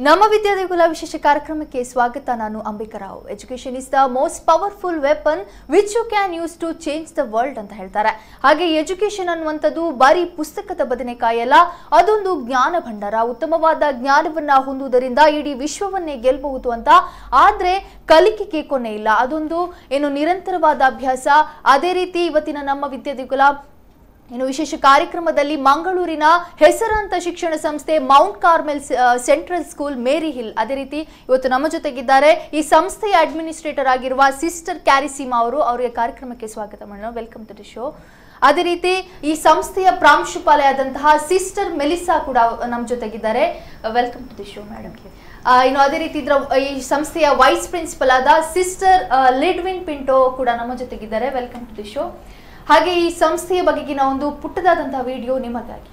ನಮ್ಮ ವಿದ್ಯಾದೇಗುಲ ವಿಶೇಷ ಕಾರ್ಯಕ್ರಮಕ್ಕೆ ಸ್ವಾಗತ ನಾನು Ambika Rao education is the most powerful weapon which you can use to change the world ಅಂತ ಹೇಳ್ತಾರೆ ಹಾಗೆ ಎಜುಕೇಶನ್ ಅನ್ನುವಂಥದ್ದು ಬರೀ ಪುಸ್ತಕದ ಬದನೆಕಾಯಿ ಅಲ್ಲ ಅದೊಂದು ಜ್ಞಾನ ಭಂಡಾರ ಉತ್ತಮವಾದ ಜ್ಞಾನವನ್ನ ಹೊಂದುವುದರಿಂದ ಇಡೀ ವಿಶ್ವವನ್ನೇ ಗೆಲ್ಲಬಹುದು ಅಂತ ಆದ್ರೆ ಕಲಿಕೆಗೆ ಕೊನೆ ಇಲ್ಲ ಅದೊಂದು ಏನು ನಿರಂತರವಾದ ಅಭ್ಯಾಸ ಅದೇ ರೀತಿ ಇವತ್ತಿನ ನಮ್ಮ ವಿದ್ಯಾದೇಗುಲ ಇನ್ನು ವಿಶೇಷ ಕಾರ್ಯಕ್ರಮದಲ್ಲಿ ಮಂಗಳೂರಿನ ಹೆಸರಾಂತ ಶಿಕ್ಷಣ ಸಂಸ್ಥೆ ಮೌಂಟ್ ಕಾರ್ಮೆಲ್ ಸ- ಆ, ಸೆಂಟ್ರಲ್ ಸ್ಕೂಲ್ ಮೇರಿ ಹಿಲ್ ಅದೇ ರೀತಿ ಇವತ್ತು ನಮ್ಮ ಜೊತೆಗಿದ್ದಾರೆ ಈ ಸಂಸ್ಥೆಯ ಅಡ್ಮಿನಿಸ್ಟ್ರೇಟರ್ ಆಗಿರುವ ಸಿಸ್ಟರ್ ಕ್ಯಾರಿಸಿಮಾ ಅವರು ಅವರಿಗೆ ಕಾರ್ಯಕ್ರಮಕ್ಕೆ ಸ್ವಾಗತ ಮಾಡೋಣ ವೆಲ್ಕಮ್ ಟು ದಿ ಶೋ ಅದೇ ರೀತಿ ಈ ಸಂಸ್ಥೆಯ ಪ್ರಾಂಶುಪಾಲೆಯಾದಂತಹ ಸಿಸ್ಟರ್ ಮೆಲಿಸಾ ಕೂಡ ನಮ್ಮ ಜೊತೆಗಿದ್ದಾರೆ welcome to the show madam ಇನ್ನು ಅದೇ ರೀತಿ ಇದ್ರ ಈ ಸಂಸ್ಥೆಯ ವೈಸ್ ಪ್ರಿನ್ಸಿಪಲ್ ಆದ ಸಿಸ್ಟರ್ ಲಿಡ್ವಿನ್ ಪಿಂಟೋ ಕೂಡ ನಮ್ಮ ಜೊತೆಗಿದ್ದಾರೆ ವೆಲ್ಕಮ್ ಟು ದಿ ಶೋ ಹಾಗೆ ಈ ಸಂಸ್ಥೆಯ ಬಗೆಗಿನ ಒಂದು ಪುಟ್ಟದಾದಂತಹ ವಿಡಿಯೋ ನಿಮಗಾಗಿ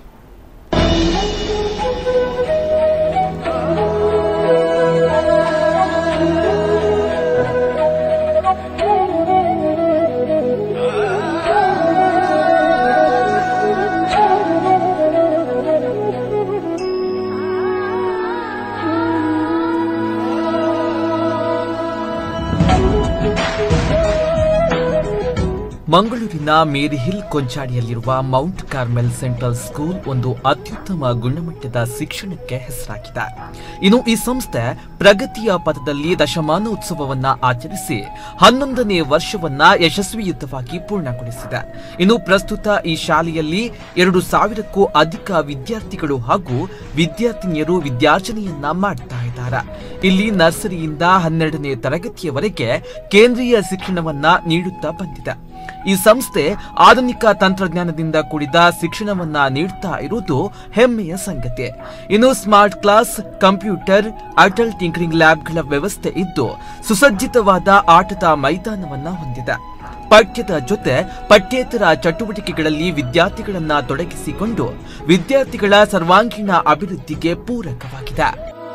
ಮಂಗಳೂರಿನ ಮೇರಿ ಹಿಲ್ ಕೊಂಚಾಡಿಯಲ್ಲಿರುವ ಮೌಂಟ್ ಕಾರ್ಮೆಲ್ ಸೆಂಟ್ರಲ್ ಸ್ಕೂಲ್ ಒಂದು ಅತ್ಯುತ್ತಮ ಗುಣಮಟ್ಟದ ಶಿಕ್ಷಣಕ್ಕೆ ಹೆಸರಾಗಿದೆ ಇನ್ನು ಈ ಸಂಸ್ಥೆ ಪ್ರಗತಿಯ ಪಥದಲ್ಲಿ ದಶಮಾನೋತ್ಸವವನ್ನ ಆಚರಿಸಿ ಹನ್ನೊಂದನೇ ವರ್ಷವನ್ನ ಯಶಸ್ವಿಯುತವಾಗಿ ಪೂರ್ಣಗೊಳಿಸಿದೆ ಇನ್ನು ಪ್ರಸ್ತುತ ಈ ಶಾಲೆಯಲ್ಲಿ ಎರಡು ಸಾವಿರಕ್ಕೂ ಅಧಿಕ ವಿದ್ಯಾರ್ಥಿಗಳು ಹಾಗೂ ವಿದ್ಯಾರ್ಥಿನಿಯರು ವಿದ್ಯಾರ್ಜನೆಯನ್ನ ಮಾಡ್ತಾ ಇದ್ದಾರೆ ಇಲ್ಲಿ ನರ್ಸರಿಯಿಂದ ಹನ್ನೆರಡನೇ ತರಗತಿಯವರೆಗೆ ಕೇಂದ್ರೀಯ ಶಿಕ್ಷಣವನ್ನ ನೀಡುತ್ತಾ ಬಂದಿದೆ ಈ ಸಂಸ್ಥೆ ಆಧುನಿಕ ತಂತ್ರಜ್ಞಾನದಿಂದ ಕೂಡಿದ ಶಿಕ್ಷಣವನ್ನ ನೀಡ್ತಾ ಇರುವುದು ಹೆಮ್ಮೆಯ ಸಂಗತಿ ಇನ್ನು smart class computer Atal tinkering ಲ್ಯಾಬ್ಗಳ ವ್ಯವಸ್ಥೆ ಇದ್ದು ಸುಸಜ್ಜಿತವಾದ ಆಟದ ಮೈದಾನವನ್ನ ಹೊಂದಿದೆ ಪಠ್ಯದ ಜೊತೆ ಪಠ್ಯೇತರ ಚಟುವಟಿಕೆಗಳಲ್ಲಿ ವಿದ್ಯಾರ್ಥಿಗಳನ್ನ ತೊಡಗಿಸಿಕೊಂಡು ವಿದ್ಯಾರ್ಥಿಗಳ ಸರ್ವಾಂಗೀಣ ಅಭಿವೃದ್ಧಿಗೆ ಪೂರಕವಾಗಿದೆ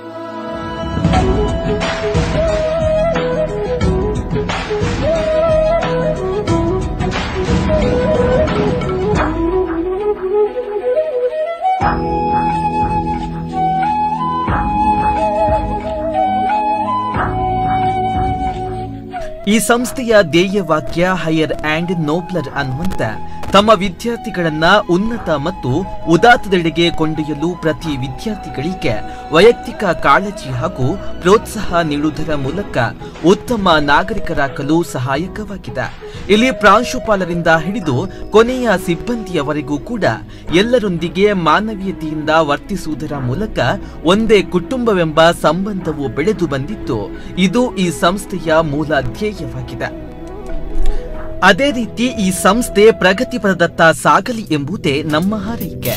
ಈ ಸಂಸ್ಥೆಯ ಧ್ಯೇಯ ವಾಕ್ಯ ಹೈಯರ್ ಆಂಡ್ ನೋಬ್ಲರ್ ಅನ್ನುವಂತೆ ತಮ್ಮ ವಿದ್ಯಾರ್ಥಿಗಳನ್ನ ಉನ್ನತ ಮತ್ತು ಉದಾತ್ತದೆಡೆಗೆ ಕೊಂಡೊಯ್ಯಲು ಪ್ರತಿ ವಿದ್ಯಾರ್ಥಿಗಳಿಗೆ ವೈಯಕ್ತಿಕ ಕಾಳಜಿ ಹಾಗೂ ಪ್ರೋತ್ಸಾಹ ನೀಡುವುದರ ಮೂಲಕ ಉತ್ತಮ ನಾಗರಿಕರಾಗಲು ಸಹಾಯಕವಾಗಿದೆ ಇಲ್ಲಿ ಪ್ರಾಂಶುಪಾಲರಿಂದ ಹಿಡಿದು ಕೊನೆಯ ಸಿಬ್ಬಂದಿಯವರೆಗೂ ಕೂಡ ಎಲ್ಲರೊಂದಿಗೆ ಮಾನವೀಯತೆಯಿಂದ ವರ್ತಿಸುವುದರ ಮೂಲಕ ಒಂದೇ ಕುಟುಂಬವೆಂಬ ಸಂಬಂಧವು ಬೆಳೆದು ಬಂದಿದ್ದು ಇದು ಈ ಸಂಸ್ಥೆಯ ಮೂಲ ಧ್ಯೇಯವಾಗಿದೆ ಅದೇ ರೀತಿ ಈ ಸಂಸ್ಥೆ ಪ್ರಗತಿ ಪದದತ್ತ ಸಾಗಲಿ ಎಂಬುದೇ ನಮ್ಮ ಹಾರೈಕೆ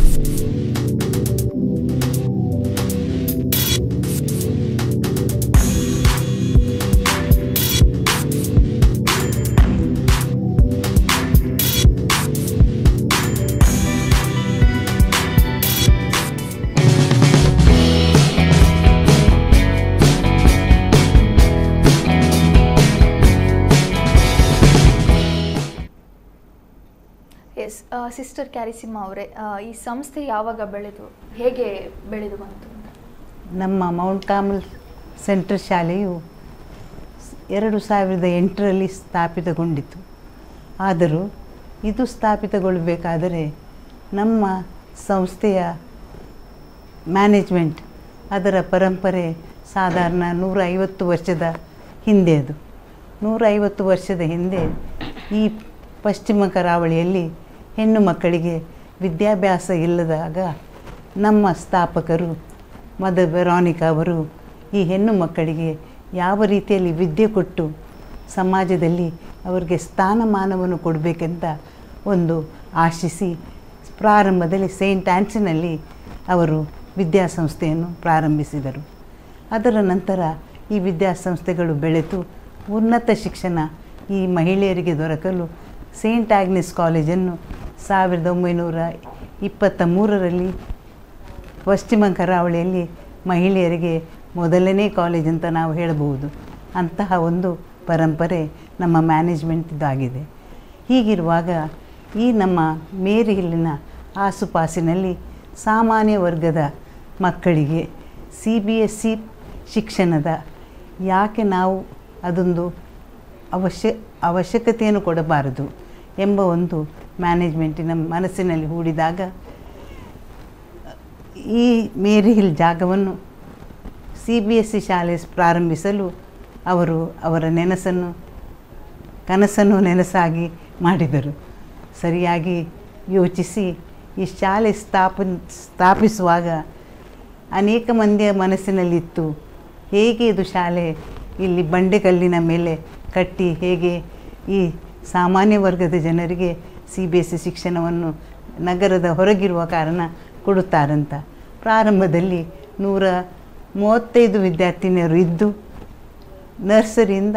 ಎಸ್ ಸಿಸ್ಟರ್ ಕ್ಯಾರಿಸಿಮಾ ಅವರೇ ಈ ಸಂಸ್ಥೆ ಯಾವಾಗ ಬೆಳೆದು ಹೇಗೆ ಬೆಳೆದು ಬಂತು ಅಂತ ನಮ್ಮ ಮೌಂಟ್ ಕಾಮಲ್ ಸೆಂಟ್ರಲ್ ಶಾಲೆಯು ಸ್- ಎರಡು ಸಾವಿರದ ಎಂಟರಲ್ಲಿ ಸ್ಥಾಪಿತಗೊಂಡಿತು ಆದರೂ ಇದು ಸ್ಥಾಪಿತಗೊಳ್ಳಬೇಕಾದರೆ ನಮ್ಮ ಸಂಸ್ಥೆಯ ಮ್ಯಾನೇಜ್ಮೆಂಟ್ ಅದರ ಪರಂಪರೆ ಸಾಧಾರಣ ನೂರ ಐವತ್ತು ವರ್ಷದ ಹಿಂದೆ ಅದು ನೂರ ಐವತ್ತು ವರ್ಷದ ಹಿಂದೆ ಈ ಪಶ್ಚಿಮ ಕರಾವಳಿಯಲ್ಲಿ ಹೆಣ್ಣು ಮಕ್ಕಳಿಗೆ ವಿದ್ಯಾಭ್ಯಾಸ ಇಲ್ಲದಾಗ ನಮ್ಮ ಸ್ಥಾಪಕರು ಮದರ್ ವೆರಾನಿಕಾ ಅವರು ಈ ಹೆಣ್ಣು ಮಕ್ಕಳಿಗೆ ಯಾವ ರೀತಿಯಲ್ಲಿ ವಿದ್ಯೆ ಕೊಟ್ಟು ಸಮಾಜದಲ್ಲಿ ಅವರಿಗೆ ಸ್ಥಾನಮಾನವನ್ನು ಕೊಡಬೇಕೆಂತ ಒಂದು ಆಶಿಸಿ ಪ್ರಾರಂಭದಲ್ಲಿ ಸೇಂಟ್ ಆನ್ಸಿನಲ್ಲಿ ಅವರು ವಿದ್ಯಾಸಂಸ್ಥೆಯನ್ನು ಪ್ರಾರಂಭಿಸಿದರು ಅದರ ನಂತರ ಈ ವಿದ್ಯಾಸಂಸ್ಥೆಗಳು ಬೆಳೆದು ಉನ್ನತ ಶಿಕ್ಷಣ ಈ ಮಹಿಳೆಯರಿಗೆ ದೊರಕಲು ಸೇಂಟ್ ಆಗ್ನೆಸ್ ಕಾಲೇಜನ್ನು ಸಾವಿರದ ಒಂಬೈನೂರ ಇಪ್ಪತ್ತ ಮೂರರಲ್ಲಿ ಪಶ್ಚಿಮ ಕರಾವಳಿಯಲ್ಲಿ ಮಹಿಳೆಯರಿಗೆ ಮೊದಲನೇ ಕಾಲೇಜ್ ಅಂತ ನಾವು ಹೇಳಬಹುದು ಅಂತಹ ಒಂದು ಪರಂಪರೆ ನಮ್ಮ ಮ್ಯಾನೇಜ್ಮೆಂಟ್ದಾಗಿದೆ ಹೀಗಿರುವಾಗ ಈ ನಮ್ಮ ಮೇರಿ ಹಿಲ್ಲಿನ ಆಸುಪಾಸಿನಲ್ಲಿ ಸಾಮಾನ್ಯ ವರ್ಗದ ಮಕ್ಕಳಿಗೆ ಸಿ ಬಿ ಎಸ್ ಸಿ ಶಿಕ್ಷಣದ ಯಾಕೆ ನಾವು ಅದೊಂದು ಅವಶ್ಯ ಅವಶ್ಯಕತೆಯನ್ನು ಕೊಡಬಾರದು ಎಂಬ ಒಂದು ಮ್ಯಾನೇಜ್ಮೆಂಟಿನ ಮನಸ್ಸಿನಲ್ಲಿ ಹೂಡಿದಾಗ ಈ ಮೇರಿ ಹಿಲ್ ಜಾಗವನ್ನು ಸಿ ಬಿ ಎಸ್ ಸಿ ಶಾಲೆ ಪ್ರಾರಂಭಿಸಲು ಅವರು ಅವರ ನೆನಸನ್ನು ಕನಸನ್ನು ನೆನಸಾಗಿ ಮಾಡಿದರು ಸರಿಯಾಗಿ ಯೋಚಿಸಿ ಈ ಶಾಲೆ ಸ್ಥಾಪ ಸ್ಥಾಪಿಸುವಾಗ ಅನೇಕ ಮಂದಿಯ ಮನಸ್ಸಿನಲ್ಲಿತ್ತು ಹೇಗೆ ಇದು ಶಾಲೆ ಇಲ್ಲಿ ಬಂಡೆಕಲ್ಲಿನ ಮೇಲೆ ಕಟ್ಟಿ ಹೇಗೆ ಈ ಸಾಮಾನ್ಯ ವರ್ಗದ ಜನರಿಗೆ ಸಿ ಬಿ ಎಸ್ ಸಿ ಶಿಕ್ಷಣವನ್ನು ನಗರದ ಹೊರಗಿರುವ ಕಾರಣ ಕೊಡುತ್ತಾರಂತ ಪ್ರಾರಂಭದಲ್ಲಿ ನೂರ ಮೂವತ್ತೈದು ವಿದ್ಯಾರ್ಥಿನಿಯರು ಇದ್ದು ನರ್ಸರಿಯಿಂದ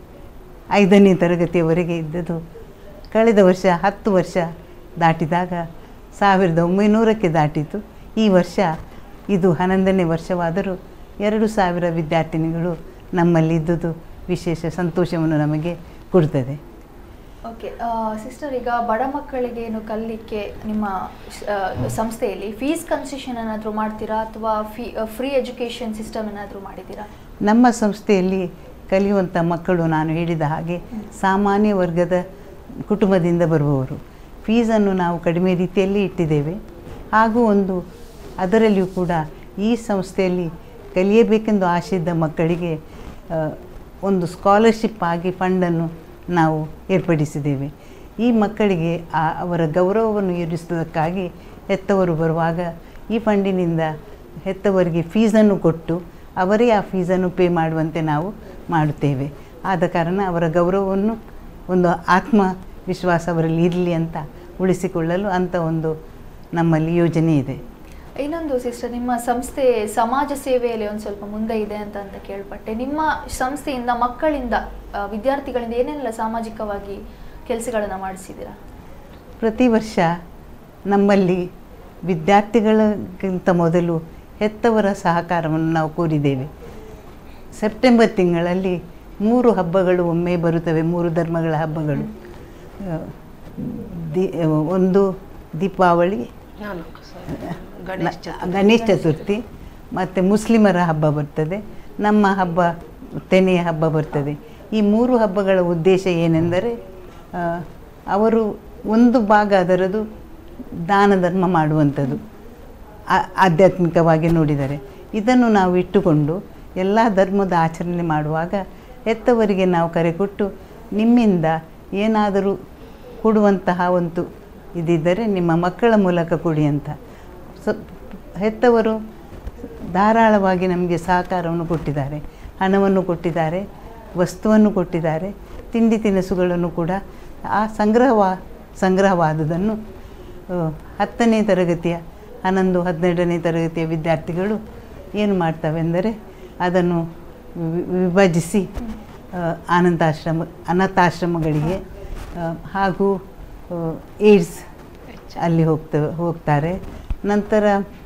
ಐದನೇ ತರಗತಿಯವರೆಗೆ ಇದ್ದದ್ದು ಕಳೆದ ವರ್ಷ ಹತ್ತು ವರ್ಷ ದಾಟಿದಾಗ ಸಾವಿರದ ಒಂಬೈನೂರಕ್ಕೆ ದಾಟಿತು ಈ ವರ್ಷ ಇದು ಹನ್ನೊಂದನೇ ವರ್ಷವಾದರೂ ಎರಡು ಸಾವಿರ ವಿದ್ಯಾರ್ಥಿನಿಗಳು ನಮ್ಮಲ್ಲಿ ಇದ್ದುದು ವಿಶೇಷ ಸಂತೋಷವನ್ನು ನಮಗೆ ಕೊಡ್ತದೆ ಓಕೆ ಸಿಸ್ಟರ್ ಈಗ ಬಡ ಮಕ್ಕಳಿಗೆ ಏನು ಕಲಿಲಿಕ್ಕೆ ನಿಮ್ಮ ಶ- ಆ, ಸಂಸ್ಥೆಯಲ್ಲಿ ಫೀಸ್ ಕನ್ಸೆಷನ್ ಏನಾದರೂ ಮಾಡ್ತೀರಾ ಅಥವಾ ಫೀ ಫ್ರೀ ಎಜುಕೇಷನ್ ಸಿಸ್ಟಮ್ ಏನಾದರೂ ಮಾಡಿದ್ದೀರಾ ನಮ್ಮ ಸಂಸ್ಥೆಯಲ್ಲಿ ಕಲಿಯುವಂಥ ಮಕ್ಕಳು ನಾನು ಹೇಳಿದ ಹಾಗೆ ಸಾಮಾನ್ಯ ವರ್ಗದ ಕುಟುಂಬದಿಂದ ಬರುವವರು ಫೀಸನ್ನು ನಾವು ಕಡಿಮೆ ರೀತಿಯಲ್ಲಿ ಇಟ್ಟಿದ್ದೇವೆ ಹಾಗೂ ಒಂದು ಅದರಲ್ಲಿಯೂ ಕೂಡ ಈ ಸಂಸ್ಥೆಯಲ್ಲಿ ಕಲಿಯಬೇಕೆಂದು ಆಸೆ ಇದ್ದ ಮಕ್ಕಳಿಗೆ ಆ, ಒಂದು ಸ್ಕಾಲರ್ಶಿಪ್ ಆಗಿ ಫಂಡನ್ನು ನಾವು ಏರ್ಪಡಿಸಿದ್ದೇವೆ ಈ ಮಕ್ಕಳಿಗೆ ಆ ಅವರ ಗೌರವವನ್ನು ಏರಿಸುವುದಕ್ಕಾಗಿ ಹೆತ್ತವರು ಬರುವಾಗ ಈ ಫಂಡಿನಿಂದ ಹೆತ್ತವರಿಗೆ ಫೀಸನ್ನು ಕೊಟ್ಟು ಅವರೇ ಆ ಫೀಸನ್ನು ಪೇ ಮಾಡುವಂತೆ ನಾವು ಮಾಡುತ್ತೇವೆ ಆದ ಕಾರಣ ಅವರ ಗೌರವವನ್ನು ಒಂದು ಆತ್ಮವಿಶ್ವಾಸ ಅವರಲ್ಲಿ ಇರಲಿ ಅಂತ ಉಳಿಸಿಕೊಳ್ಳಲು ಅಂಥ ಒಂದು ನಮ್ಮಲ್ಲಿ ಯೋಜನೆ ಇದೆ ಇನ್ನೊಂದು ಸಿಸ್ಟರ್ ನಿಮ್ಮ ಸಂಸ್ಥೆ ಸಮಾಜ ಸೇವೆಯಲ್ಲಿ ಒಂದು ಸ್ವಲ್ಪ ಮುಂದೆ ಇದೆ ಅಂತ ಅಂತ ಕೇಳ್ಪಟ್ಟೆ ನಿಮ್ಮ ಸಂಸ್ಥೆಯಿಂದ ಮಕ್ಕಳಿಂದ ಆ, ವಿದ್ಯಾರ್ಥಿಗಳಿಂದ ಏನೆಲ್ಲ ಸಾಮಾಜಿಕವಾಗಿ ಕೆಲಸಗಳನ್ನು ಮಾಡಿಸಿದ್ದೀರಾ ಪ್ರತಿ ವರ್ಷ ನಮ್ಮಲ್ಲಿ ವಿದ್ಯಾರ್ಥಿಗಳಿಗಿಂತ ಮೊದಲು ಹೆತ್ತವರ ಸಹಕಾರವನ್ನು ನಾವು ಕೋರಿದ್ದೇವೆ ಸೆಪ್ಟೆಂಬರ್ ತಿಂಗಳಲ್ಲಿ ಮೂರು ಹಬ್ಬಗಳು ಒಮ್ಮೆ ಬರುತ್ತವೆ ಮೂರು ಧರ್ಮಗಳ ಹಬ್ಬಗಳು ಆ, ದಿ ಒಂದು ದೀಪಾವಳಿ ನ- ಗಣೇಶ ಚತುರ್ಥಿ ಮತ್ತು ಮುಸ್ಲಿಮರ ಹಬ್ಬ ಬರ್ತದೆ ನಮ್ಮ ಹಬ್ಬ ತೆನೆಯ ಹಬ್ಬ ಬರ್ತದೆ ಈ ಮೂರು ಹಬ್ಬಗಳ ಉದ್ದೇಶ ಏನೆಂದರೆ ಆ, ಅವರು ಒಂದು ಭಾಗ ಅದರದು ದಾನ ಧರ್ಮ ಮಾಡುವಂಥದ್ದು ಆ- ಆಧ್ಯಾತ್ಮಿಕವಾಗಿ ನೋಡಿದರೆ ಇದನ್ನು ನಾವು ಇಟ್ಟುಕೊಂಡು ಎಲ್ಲ ಧರ್ಮದ ಆಚರಣೆ ಮಾಡುವಾಗ ಹೆತ್ತವರಿಗೆ ನಾವು ಕರೆ ಕೊಟ್ಟು ನಿಮ್ಮಿಂದ ಏನಾದರೂ ಕೊಡುವಂತಹ ಒಂದು ಇದಿದ್ದರೆ ನಿಮ್ಮ ಮಕ್ಕಳ ಮೂಲಕ ಕೊಡಿ ಅಂತ ಸೊ ಹೆತ್ತವರು ಧಾರಾಳವಾಗಿ ನಮಗೆ ಸಹಕಾರವನ್ನು ಕೊಟ್ಟಿದ್ದಾರೆ ಹಣವನ್ನು ಕೊಟ್ಟಿದ್ದಾರೆ ವಸ್ತುವನ್ನು ಕೊಟ್ಟಿದ್ದಾರೆ ತಿಂಡಿ ತಿನಿಸುಗಳನ್ನು ಕೂಡ ಆ ಸಂಗ್ರಹವಾ ಸಂಗ್ರಹವಾದುದನ್ನು ಆ, ಹತ್ತನೇ ತರಗತಿಯ ಹನ್ನೊಂದು ಹನ್ನೆರಡನೇ ತರಗತಿಯ ವಿದ್ಯಾರ್ಥಿಗಳು ಏನು ಮಾಡ್ತವೆ ಎಂದರೆ ಅದನ್ನು ವಿ- ವಿಭಜಿಸಿ ಆ, ಅನಂತಾಶ್ರಮ ಅನಾಥಾಶ್ರಮಗಳಿಗೆ ಆ, ಹಾಗೂ ಆ, ಏಡ್ಸ್ ಅಲ್ಲಿ ಹೋಗ್ತವೆ ಹೋಗ್ತಾರೆ ನಂತರ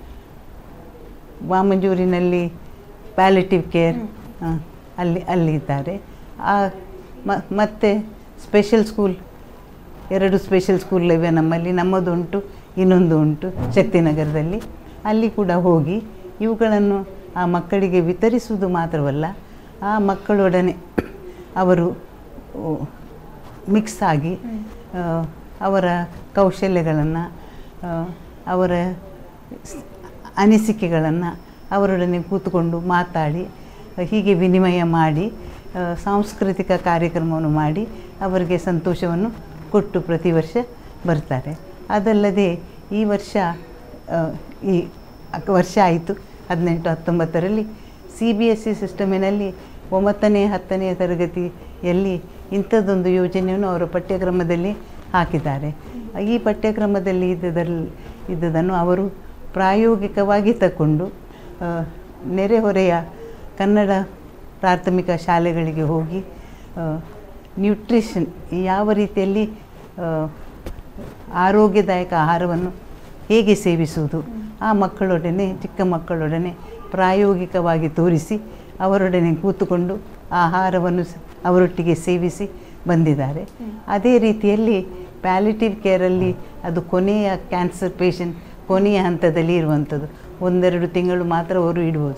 ವಾಮಂಜೂರಿನಲ್ಲಿ ಪ್ಯಾಲಿಟಿವ್ ಕೇರ್ ಅಲ್ಲಿ ಅಲ್ಲಿ ಇದ್ದಾರೆ ಆ ಮ- ಮತ್ತೆ ಸ್ಪೆಷಲ್ ಸ್ಕೂಲ್ ಎರಡು ಸ್ಪೆಷಲ್ ಸ್ಕೂಲ್ ಇವೆ ನಮ್ಮಲ್ಲಿ ನಮ್ಮದು ಉಂಟು ಇನ್ನೊಂದು ಉಂಟು ಶಕ್ತಿನಗರದಲ್ಲಿ ಅಲ್ಲಿ ಕೂಡ ಹೋಗಿ ಇವುಗಳನ್ನು ಆ ಮಕ್ಕಳಿಗೆ ವಿತರಿಸುವುದು ಮಾತ್ರವಲ್ಲ ಆ ಮಕ್ಕಳೊಡನೆ ಅವರು ಮಿಕ್ಸ್ ಆಗಿ ಆ, ಅವರ ಕೌಶಲ್ಯಗಳನ್ನು ಅವರ ಸ್- ಅನಿಸಿಕೆಗಳನ್ನು ಅವರೊಡನೆ ಕೂತ್ಕೊಂಡು ಮಾತಾಡಿ ಹೀಗೆ ವಿನಿಮಯ ಮಾಡಿ ಆ, ಸಾಂಸ್ಕೃತಿಕ ಕಾರ್ಯಕ್ರಮವನ್ನು ಮಾಡಿ ಅವರಿಗೆ ಸಂತೋಷವನ್ನು ಕೊಟ್ಟು ಪ್ರತಿ ವರ್ಷ ಬರ್ತಾರೆ ಅದಲ್ಲದೆ ಈ ವರ್ಷ ಆ, ಈ ಅಕ್- ವರ್ಷ ಆಯಿತು ಹದಿನೆಂಟು ಹತ್ತೊಂಬತ್ತರಲ್ಲಿ ಸಿ ಬಿ ಎಸ್ ಸಿ ಸಿಸ್ಟಮಿನಲ್ಲಿ ಒಂಬತ್ತನೇ ಹತ್ತನೇ ತರಗತಿಯಲ್ಲಿ ಇಂಥದ್ದೊಂದು ಯೋಜನೆಯನ್ನು ಅವರ ಪಠ್ಯಕ್ರಮದಲ್ಲಿ ಹಾಕಿದ್ದಾರೆ ಈ ಪಠ್ಯಕ್ರಮದಲ್ಲಿ ಇದ್ದದಲ್ಲಿ ಇದ್ದದನ್ನು ಅವರು ಪ್ರಾಯೋಗಿಕವಾಗಿ ತಗೊಂಡು ಆ, ನೆರೆಹೊರೆಯ ಕನ್ನಡ ಪ್ರಾಥಮಿಕ ಶಾಲೆಗಳಿಗೆ ಹೋಗಿ ನ್ಯೂಟ್ರಿಷನ್ ಯಾವ ರೀತಿಯಲ್ಲಿ ಆ, ಆರೋಗ್ಯದಾಯಕ ಆಹಾರವನ್ನು ಹೇಗೆ ಸೇವಿಸುವುದು ಆ ಮಕ್ಕಳೊಡನೆ ಚಿಕ್ಕ ಮಕ್ಕಳೊಡನೆ ಪ್ರಾಯೋಗಿಕವಾಗಿ ತೋರಿಸಿ ಅವರೊಡನೆ ಕೂತುಕೊಂಡು ಆಹಾರವನ್ನು ಸ- ಅವರೊಟ್ಟಿಗೆ ಸೇವಿಸಿ ಬಂದಿದ್ದಾರೆ ಅದೇ ರೀತಿಯಲ್ಲಿ ಪ್ಯಾಲಿಟಿವ್ ಕೇರಲ್ಲಿ ಅದು ಕೊನೆಯ ಕ್ಯಾನ್ಸರ್ ಪೇಷಂಟ್ ಕೊನೆಯ ಹಂತದಲ್ಲಿ ಇರುವಂಥದ್ದು ಒಂದೆರಡು ತಿಂಗಳು ಮಾತ್ರ ಅವರು ಇಡ್ಬೋದು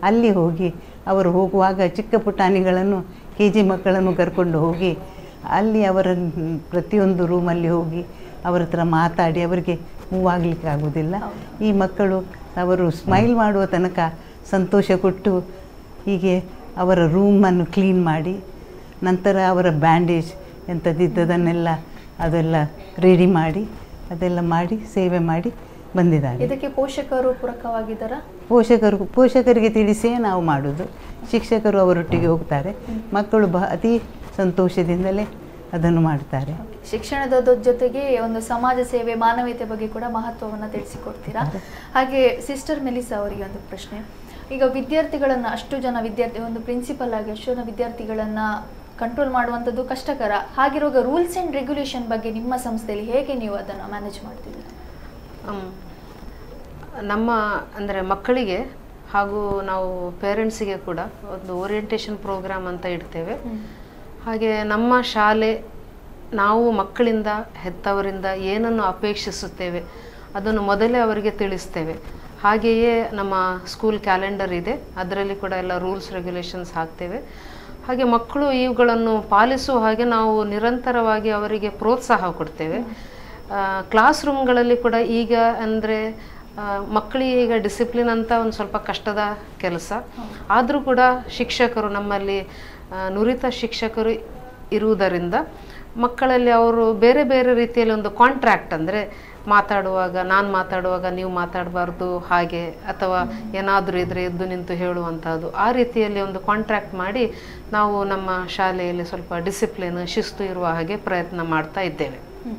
ಅಲ್ಲಿ ಹೋಗಿ ಅವರು ಹೋಗುವಾಗ ಚಿಕ್ಕ ಪುಟಾಣಿಗಳನ್ನು ಕೆ ಜಿ ಮಕ್ಕಳನ್ನು ಕರ್ಕೊಂಡು ಹೋಗಿ ಅಲ್ಲಿ ಅವರ ಪ್ರತಿಯೊಂದು ರೂಮಲ್ಲಿ ಹೋಗಿ ಅವರ ಹತ್ರ ಮಾತಾಡಿ ಅವರಿಗೆ ಮೂವ್ ಆಗಲಿಕ್ಕೆ ಆಗೋದಿಲ್ಲ ಈ ಮಕ್ಕಳು ಅವರು ಸ್ಮೈಲ್ ಮಾಡುವ ತನಕ ಸಂತೋಷ ಕೊಟ್ಟು ಹೀಗೆ ಅವರ ರೂಮನ್ನು ಕ್ಲೀನ್ ಮಾಡಿ ನಂತರ ಅವರ ಬ್ಯಾಂಡೇಜ್ ಎಂಥದ್ದಿದ್ದದನ್ನೆಲ್ಲ ಅದೆಲ್ಲ ರೆಡಿ ಮಾಡಿ ಅದೆಲ್ಲ ಮಾಡಿ ಸೇವೆ ಮಾಡಿ ಬಂದಿದ್ದಾರೆ ಇದಕ್ಕೆ ಪೋಷಕರು ಪೂರಕವಾಗಿದ್ದಾರಾ ಪೋಷಕರು ಪೋಷಕರಿಗೆ ತಿಳಿಸಿಯೇ ನಾವು ಮಾಡೋದು ಶಿಕ್ಷಕರು ಅವರೊಟ್ಟಿಗೆ ಹೋಗ್ತಾರೆ ಮಕ್ಕಳು ಬ ಅತಿ ಸಂತೋಷದಿಂದಲೇ ಅದನ್ನು ಮಾಡ್ತಾರೆ ಶಿಕ್ಷಣದ ದೊ- ಜೊತೆಗೆ ಒಂದು ಸಮಾಜ ಸೇವೆ ಮಾನವೀಯತೆ ಬಗ್ಗೆ ಕೂಡ ಮಹತ್ವವನ್ನು ತಿಳಿಸಿಕೊಡ್ತೀರಾ ಹಾಗೆ ಸಿಸ್ಟರ್ ಮೆಲಿಸಾ ಅವರಿಗೆ ಒಂದು ಪ್ರಶ್ನೆ ಈಗ ವಿದ್ಯಾರ್ಥಿಗಳನ್ನ ಅಷ್ಟು ಜನ ವಿದ್ಯಾರ್ಥಿ ಒಂದು ಪ್ರಿನ್ಸಿಪಲ್ ಆಗಿ ಅಷ್ಟು ಜನ ವಿದ್ಯಾರ್ಥಿಗಳನ್ನ ಕಂಟ್ರೋಲ್ ಮಾಡುವಂಥದ್ದು ಕಷ್ಟಕರ ಹಾಗಿರುವಾಗ ರೂಲ್ಸ್ ಆ್ಯಂಡ್ ರೆಗ್ಯುಲೇಷನ್ ಬಗ್ಗೆ ನಿಮ್ಮ ಸಂಸ್ಥೆಯಲ್ಲಿ ಹೇಗೆ ನೀವು ಅದನ್ನು ಮ್ಯಾನೇಜ್ ಮಾಡ್ತಿದ್ದೀರಾ ಹ್ಮ್. ನಮ್ಮ ಅಂದರೆ ಮಕ್ಕಳಿಗೆ ಹಾಗೂ ನಾವು ಪೇರೆಂಟ್ಸಿಗೆ ಕೂಡ ಒಂದು ಓರಿಯೆಂಟೇಷನ್ ಪ್ರೋಗ್ರಾಮ್ ಅಂತ ಇಡ್ತೇವೆ ಹಾಗೆ ನಮ್ಮ ಶಾಲೆ ನಾವು ಮಕ್ಕಳಿಂದ ಹೆತ್ತವರಿಂದ ಏನನ್ನು ಅಪೇಕ್ಷಿಸುತ್ತೇವೆ ಅದನ್ನು ಮೊದಲೇ ಅವರಿಗೆ ತಿಳಿಸ್ತೇವೆ ಹಾಗೆಯೇ ನಮ್ಮ ಸ್ಕೂಲ್ ಕ್ಯಾಲೆಂಡರ್ ಇದೆ ಅದರಲ್ಲಿ ಕೂಡ ಎಲ್ಲ ರೂಲ್ಸ್ ರೆಗ್ಯುಲೇಷನ್ಸ್ ಹಾಕ್ತೇವೆ ಹಾಗೆ ಮಕ್ಕಳು ಇವುಗಳನ್ನು ಪಾಲಿಸುವ ಹಾಗೆ ನಾವು ನಿರಂತರವಾಗಿ ಅವರಿಗೆ ಪ್ರೋತ್ಸಾಹ ಕೊಡ್ತೇವೆ ಕ್ಲಾಸ್ ರೂಮ್ಗಳಲ್ಲಿ ಕೂಡ ಈಗ ಅಂದರೆ ಮಕ್ಕಳಿಗೆ ಈಗ ಡಿಸಿಪ್ಲಿನ್ ಅಂತ ಒಂದು ಸ್ವಲ್ಪ ಕಷ್ಟದ ಕೆಲಸ ಆದರೂ ಕೂಡ ಶಿಕ್ಷಕರು ನಮ್ಮಲ್ಲಿ ಆ, ನುರಿತ ಶಿಕ್ಷಕರು ಇರುವುದರಿಂದ ಮಕ್ಕಳಲ್ಲಿ ಅವರು ಬೇರೆ ಬೇರೆ ರೀತಿಯಲ್ಲಿ ಒಂದು ಕಾಂಟ್ರಾಕ್ಟ್ ಅಂದರೆ ಮಾತಾಡುವಾಗ ನಾನು ಮಾತಾಡುವಾಗ ನೀವು ಮಾತಾಡಬಾರ್ದು ಹಾಗೆ ಅಥವಾ ಏನಾದರೂ ಇದ್ರೆ ಎದ್ದು ನಿಂತು ಹೇಳುವಂಥದ್ದು ಆ ರೀತಿಯಲ್ಲಿ ಒಂದು ಕಾಂಟ್ರಾಕ್ಟ್ ಮಾಡಿ ನಾವು ನಮ್ಮ ಶಾಲೆಯಲ್ಲಿ ಸ್ವಲ್ಪ ಡಿಸಿಪ್ಲಿನ್ ಶಿಸ್ತು ಇರುವ ಹಾಗೆ ಪ್ರಯತ್ನ ಮಾಡ್ತಾ ಇದ್ದೇವೆ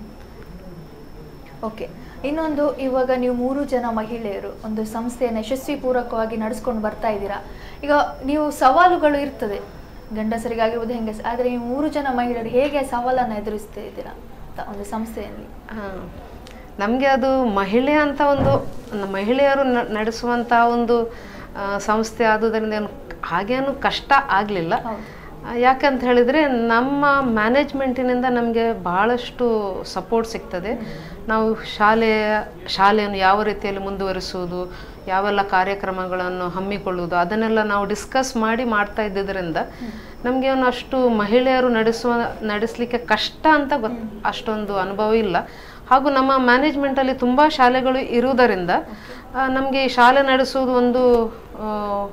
ಓಕೆ ಇನ್ನೊಂದು ಇವಾಗ ನೀವು ಮೂರು ಜನ ಮಹಿಳೆಯರು ಒಂದು ಸಂಸ್ಥೆಯನ್ನು ಯಶಸ್ವಿ ಪೂರ್ವಕವಾಗಿ ನಡೆಸ್ಕೊಂಡು ಬರ್ತಾ ಇದ್ದೀರಾ ಈಗ ನೀವು ಸವಾಲುಗಳು ಇರ್ತದೆ ಗಂಡಸರಿಗಾಗಿರ್ಬೋದು ಹೆಂಗಸ ಆದರೆ ನೀವು ಮೂರು ಜನ ಮಹಿಳೆಯರು ಹೇಗೆ ಸವಾಲನ್ನು ಎದುರಿಸ್ತಾ ಇದ್ದೀರಾ ಅಂತ ಒಂದು ಸಂಸ್ಥೆಯಲ್ಲಿ ನಮಗೆ ಅದು ಮಹಿಳೆ ಅಂತ ಒಂದು ನ- ಮಹಿಳೆಯರು ನ- ನಡೆಸುವಂಥ ಒಂದು ಆ, ಸಂಸ್ಥೆ ಆದುದರಿಂದ ಏನು ಹಾಗೇನು ಕಷ್ಟ ಆಗಲಿಲ್ಲ ಹೌದು. ಯಾಕಂತ ಹೇಳಿದರೆ ನಮ್ಮ ಮ್ಯಾನೇಜ್ಮೆಂಟಿನಿಂದ ನಮಗೆ ಭಾಳಷ್ಟು ಸಪೋರ್ಟ್ ಸಿಗ್ತದೆ ನಾವು ಶಾಲೆಯ ಶಾಲೆಯನ್ನು ಯಾವ ರೀತಿಯಲ್ಲಿ ಮುಂದುವರಿಸುವುದು ಯಾವೆಲ್ಲ ಕಾರ್ಯಕ್ರಮಗಳನ್ನು ಹಮ್ಮಿಕೊಳ್ಳುವುದು ಅದನ್ನೆಲ್ಲ ನಾವು ಡಿಸ್ಕಸ್ ಮಾಡಿ ಮಾಡ್ತಾ ಇದ್ದಿದ್ದರಿಂದ ನಮಗೆ ಏನು ಅಷ್ಟು ಮಹಿಳೆಯರು ನಡೆಸುವ ನಡೆಸಲಿಕ್ಕೆ ಕಷ್ಟ ಅಂತ ಗೊತ್ ಅಷ್ಟೊಂದು ಅನುಭವ ಇಲ್ಲ ಹಾಗೂ ನಮ್ಮ ಮ್ಯಾನೇಜ್ಮೆಂಟಲ್ಲಿ ತುಂಬ ಶಾಲೆಗಳು ಇರುವುದರಿಂದ ನಮಗೆ ಈ ಶಾಲೆ ನಡೆಸುವುದು ಒಂದು ಆ,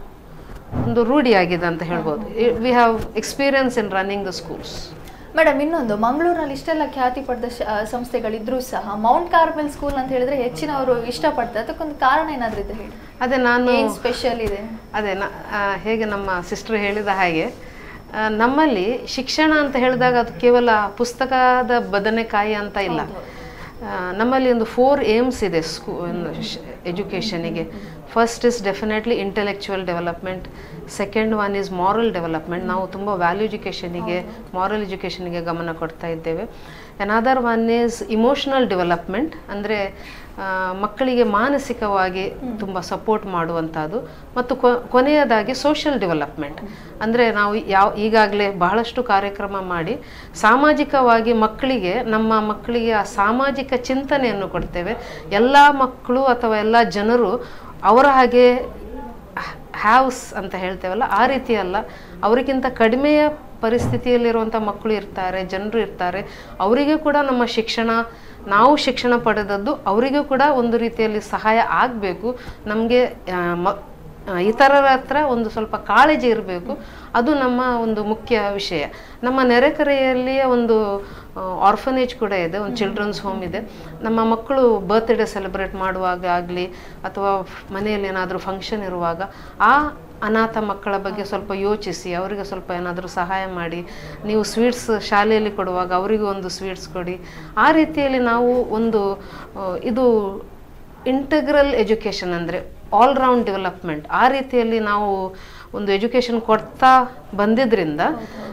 ಒಂದು ರೂಢಿಯಾಗಿದೆ ಅಂತ ಹೇಳ್ಬೋದು we have experience in running the schools madam ಇನ್ನೊಂದು ಮಂಗಳೂರಿನಲ್ಲಿ ಇಷ್ಟೆಲ್ಲ ಖ್ಯಾತಿ ಪಡೆದ ಶ- ಆ, ಸಂಸ್ಥೆಗಳಿದ್ರೂ ಸಹ ಮೌಂಟ್ ಕಾರ್ಮೆಲ್ ಸ್ಕೂಲ್ ಅಂತ ಹೇಳಿದ್ರೆ ಹೆಚ್ಚಿನವರು ಇಷ್ಟಪಡ್ತಾರೆ ಅದಕ್ಕೊಂದು ಕಾರಣ ಏನಾದ್ರೂ ಇದೆ ಹೇಳಿ ಅದೇ ನಾನು ಏನ್ ಸ್ಪೆಷಲ್ ಇದೆ ಅದೇ ನ ಆ, ಹೇಗೆ ನಮ್ಮ ಸಿಸ್ಟರ್ ಹೇಳಿದ ಹಾಗೆ ಆ, ನಮ್ಮಲ್ಲಿ ಶಿಕ್ಷಣ ಅಂತ ಹೇಳಿದಾಗ ಅದು ಕೇವಲ ಪುಸ್ತಕದ ಬದನೆಕಾಯಿ ಅಂತ ಇಲ್ಲ ಆ, ನಮ್ಮಲ್ಲಿ ಒಂದು ಫೋರ್ ಏಮ್ಸ್ ಇದೆ ಸ್ಕೂ ಎಜುಕೇಷನಿಗೆ first is definitely intellectual development second one is moral development ನಾವು ತುಂಬ ವ್ಯಾಲ್ಯೂ ಎಜುಕೇಷನಿಗೆ ಮಾರಲ್ ಎಜುಕೇಷನಿಗೆ ಗಮನ ಕೊಡ್ತಾ ಇದ್ದೇವೆ another one is emotional development ಅಂದರೆ ಮಕ್ಕಳಿಗೆ ಮಾನಸಿಕವಾಗಿ ತುಂಬ ಸಪೋರ್ಟ್ ಮಾಡುವಂಥದ್ದು ಮತ್ತು ಕೊ ಕೊನೆಯದಾಗಿ ಸೋಷಿಯಲ್ ಡೆವಲಪ್ಮೆಂಟ್ ಅಂದರೆ ನಾವು ಯಾವ ಈಗಾಗಲೇ ಬಹಳಷ್ಟು ಕಾರ್ಯಕ್ರಮ ಮಾಡಿ ಸಾಮಾಜಿಕವಾಗಿ ಮಕ್ಕಳಿಗೆ ನಮ್ಮ ಮಕ್ಕಳಿಗೆ ಆ ಸಾಮಾಜಿಕ ಚಿಂತನೆಯನ್ನು ಕೊಡ್ತೇವೆ ಎಲ್ಲ ಮಕ್ಕಳು ಅಥವಾ ಎಲ್ಲ ಜನರು ಅವರ ಹಾಗೆ ಹ್ಯಾವ್ಸ್ ಅಂತ ಹೇಳ್ತೇವಲ್ಲ ಆ ರೀತಿ ಅಲ್ಲ ಅವರಿಗಿಂತ ಕಡಿಮೆಯ ಪರಿಸ್ಥಿತಿಯಲ್ಲಿರುವಂಥ ಮಕ್ಕಳು ಇರ್ತಾರೆ ಜನರು ಇರ್ತಾರೆ ಅವರಿಗೆ ಕೂಡ ನಮ್ಮ ಶಿಕ್ಷಣ ನಾವು ಶಿಕ್ಷಣ ಪಡೆದದ್ದು ಅವರಿಗೂ ಕೂಡ ಒಂದು ರೀತಿಯಲ್ಲಿ ಸಹಾಯ ಆಗಬೇಕು ನಮಗೆ ಮ ಆ, ಇತರರ ಹತ್ರ ಒಂದು ಸ್ವಲ್ಪ ಕಾಳಜಿ ಇರಬೇಕು ಅದು ನಮ್ಮ ಒಂದು ಮುಖ್ಯ ವಿಷಯ ನಮ್ಮ ನೆರೆಕರೆಯಲ್ಲಿಯೇ ಒಂದು ಆರ್ಫನೇಜ್ ಕೂಡ ಇದೆ ಒಂದು ಚಿಲ್ಡ್ರನ್ಸ್ ಹೋಮ್ ಇದೆ ನಮ್ಮ ಮಕ್ಕಳು ಬರ್ತ್ಡೇ ಸೆಲೆಬ್ರೇಟ್ ಮಾಡುವಾಗ ಆಗಲಿ ಅಥವಾ ಮನೆಯಲ್ಲಿ ಏನಾದರೂ ಫಂಕ್ಷನ್ ಇರುವಾಗ ಆ ಅನಾಥ ಮಕ್ಕಳ ಬಗ್ಗೆ ಸ್ವಲ್ಪ ಯೋಚಿಸಿ ಅವರಿಗೆ ಸ್ವಲ್ಪ ಏನಾದರೂ ಸಹಾಯ ಮಾಡಿ ನೀವು ಸ್ವೀಟ್ಸ್ ಶಾಲೆಯಲ್ಲಿ ಕೊಡುವಾಗ ಅವರಿಗೂ ಒಂದು ಸ್ವೀಟ್ಸ್ ಕೊಡಿ ಆ ರೀತಿಯಲ್ಲಿ ನಾವು ಒಂದು ಆ, ಇದು ಇಂಟಗ್ರಲ್ ಎಜುಕೇಷನ್ ಅಂದರೆ ಆಲ್ ರೌಂಡ್ ಡೆವಲಪ್ಮೆಂಟ್ ಆ ರೀತಿಯಲ್ಲಿ ನಾವು ಒಂದು ಎಜುಕೇಷನ್ ಕೊಡ್ತಾ ಬಂದಿದ್ರಿಂದ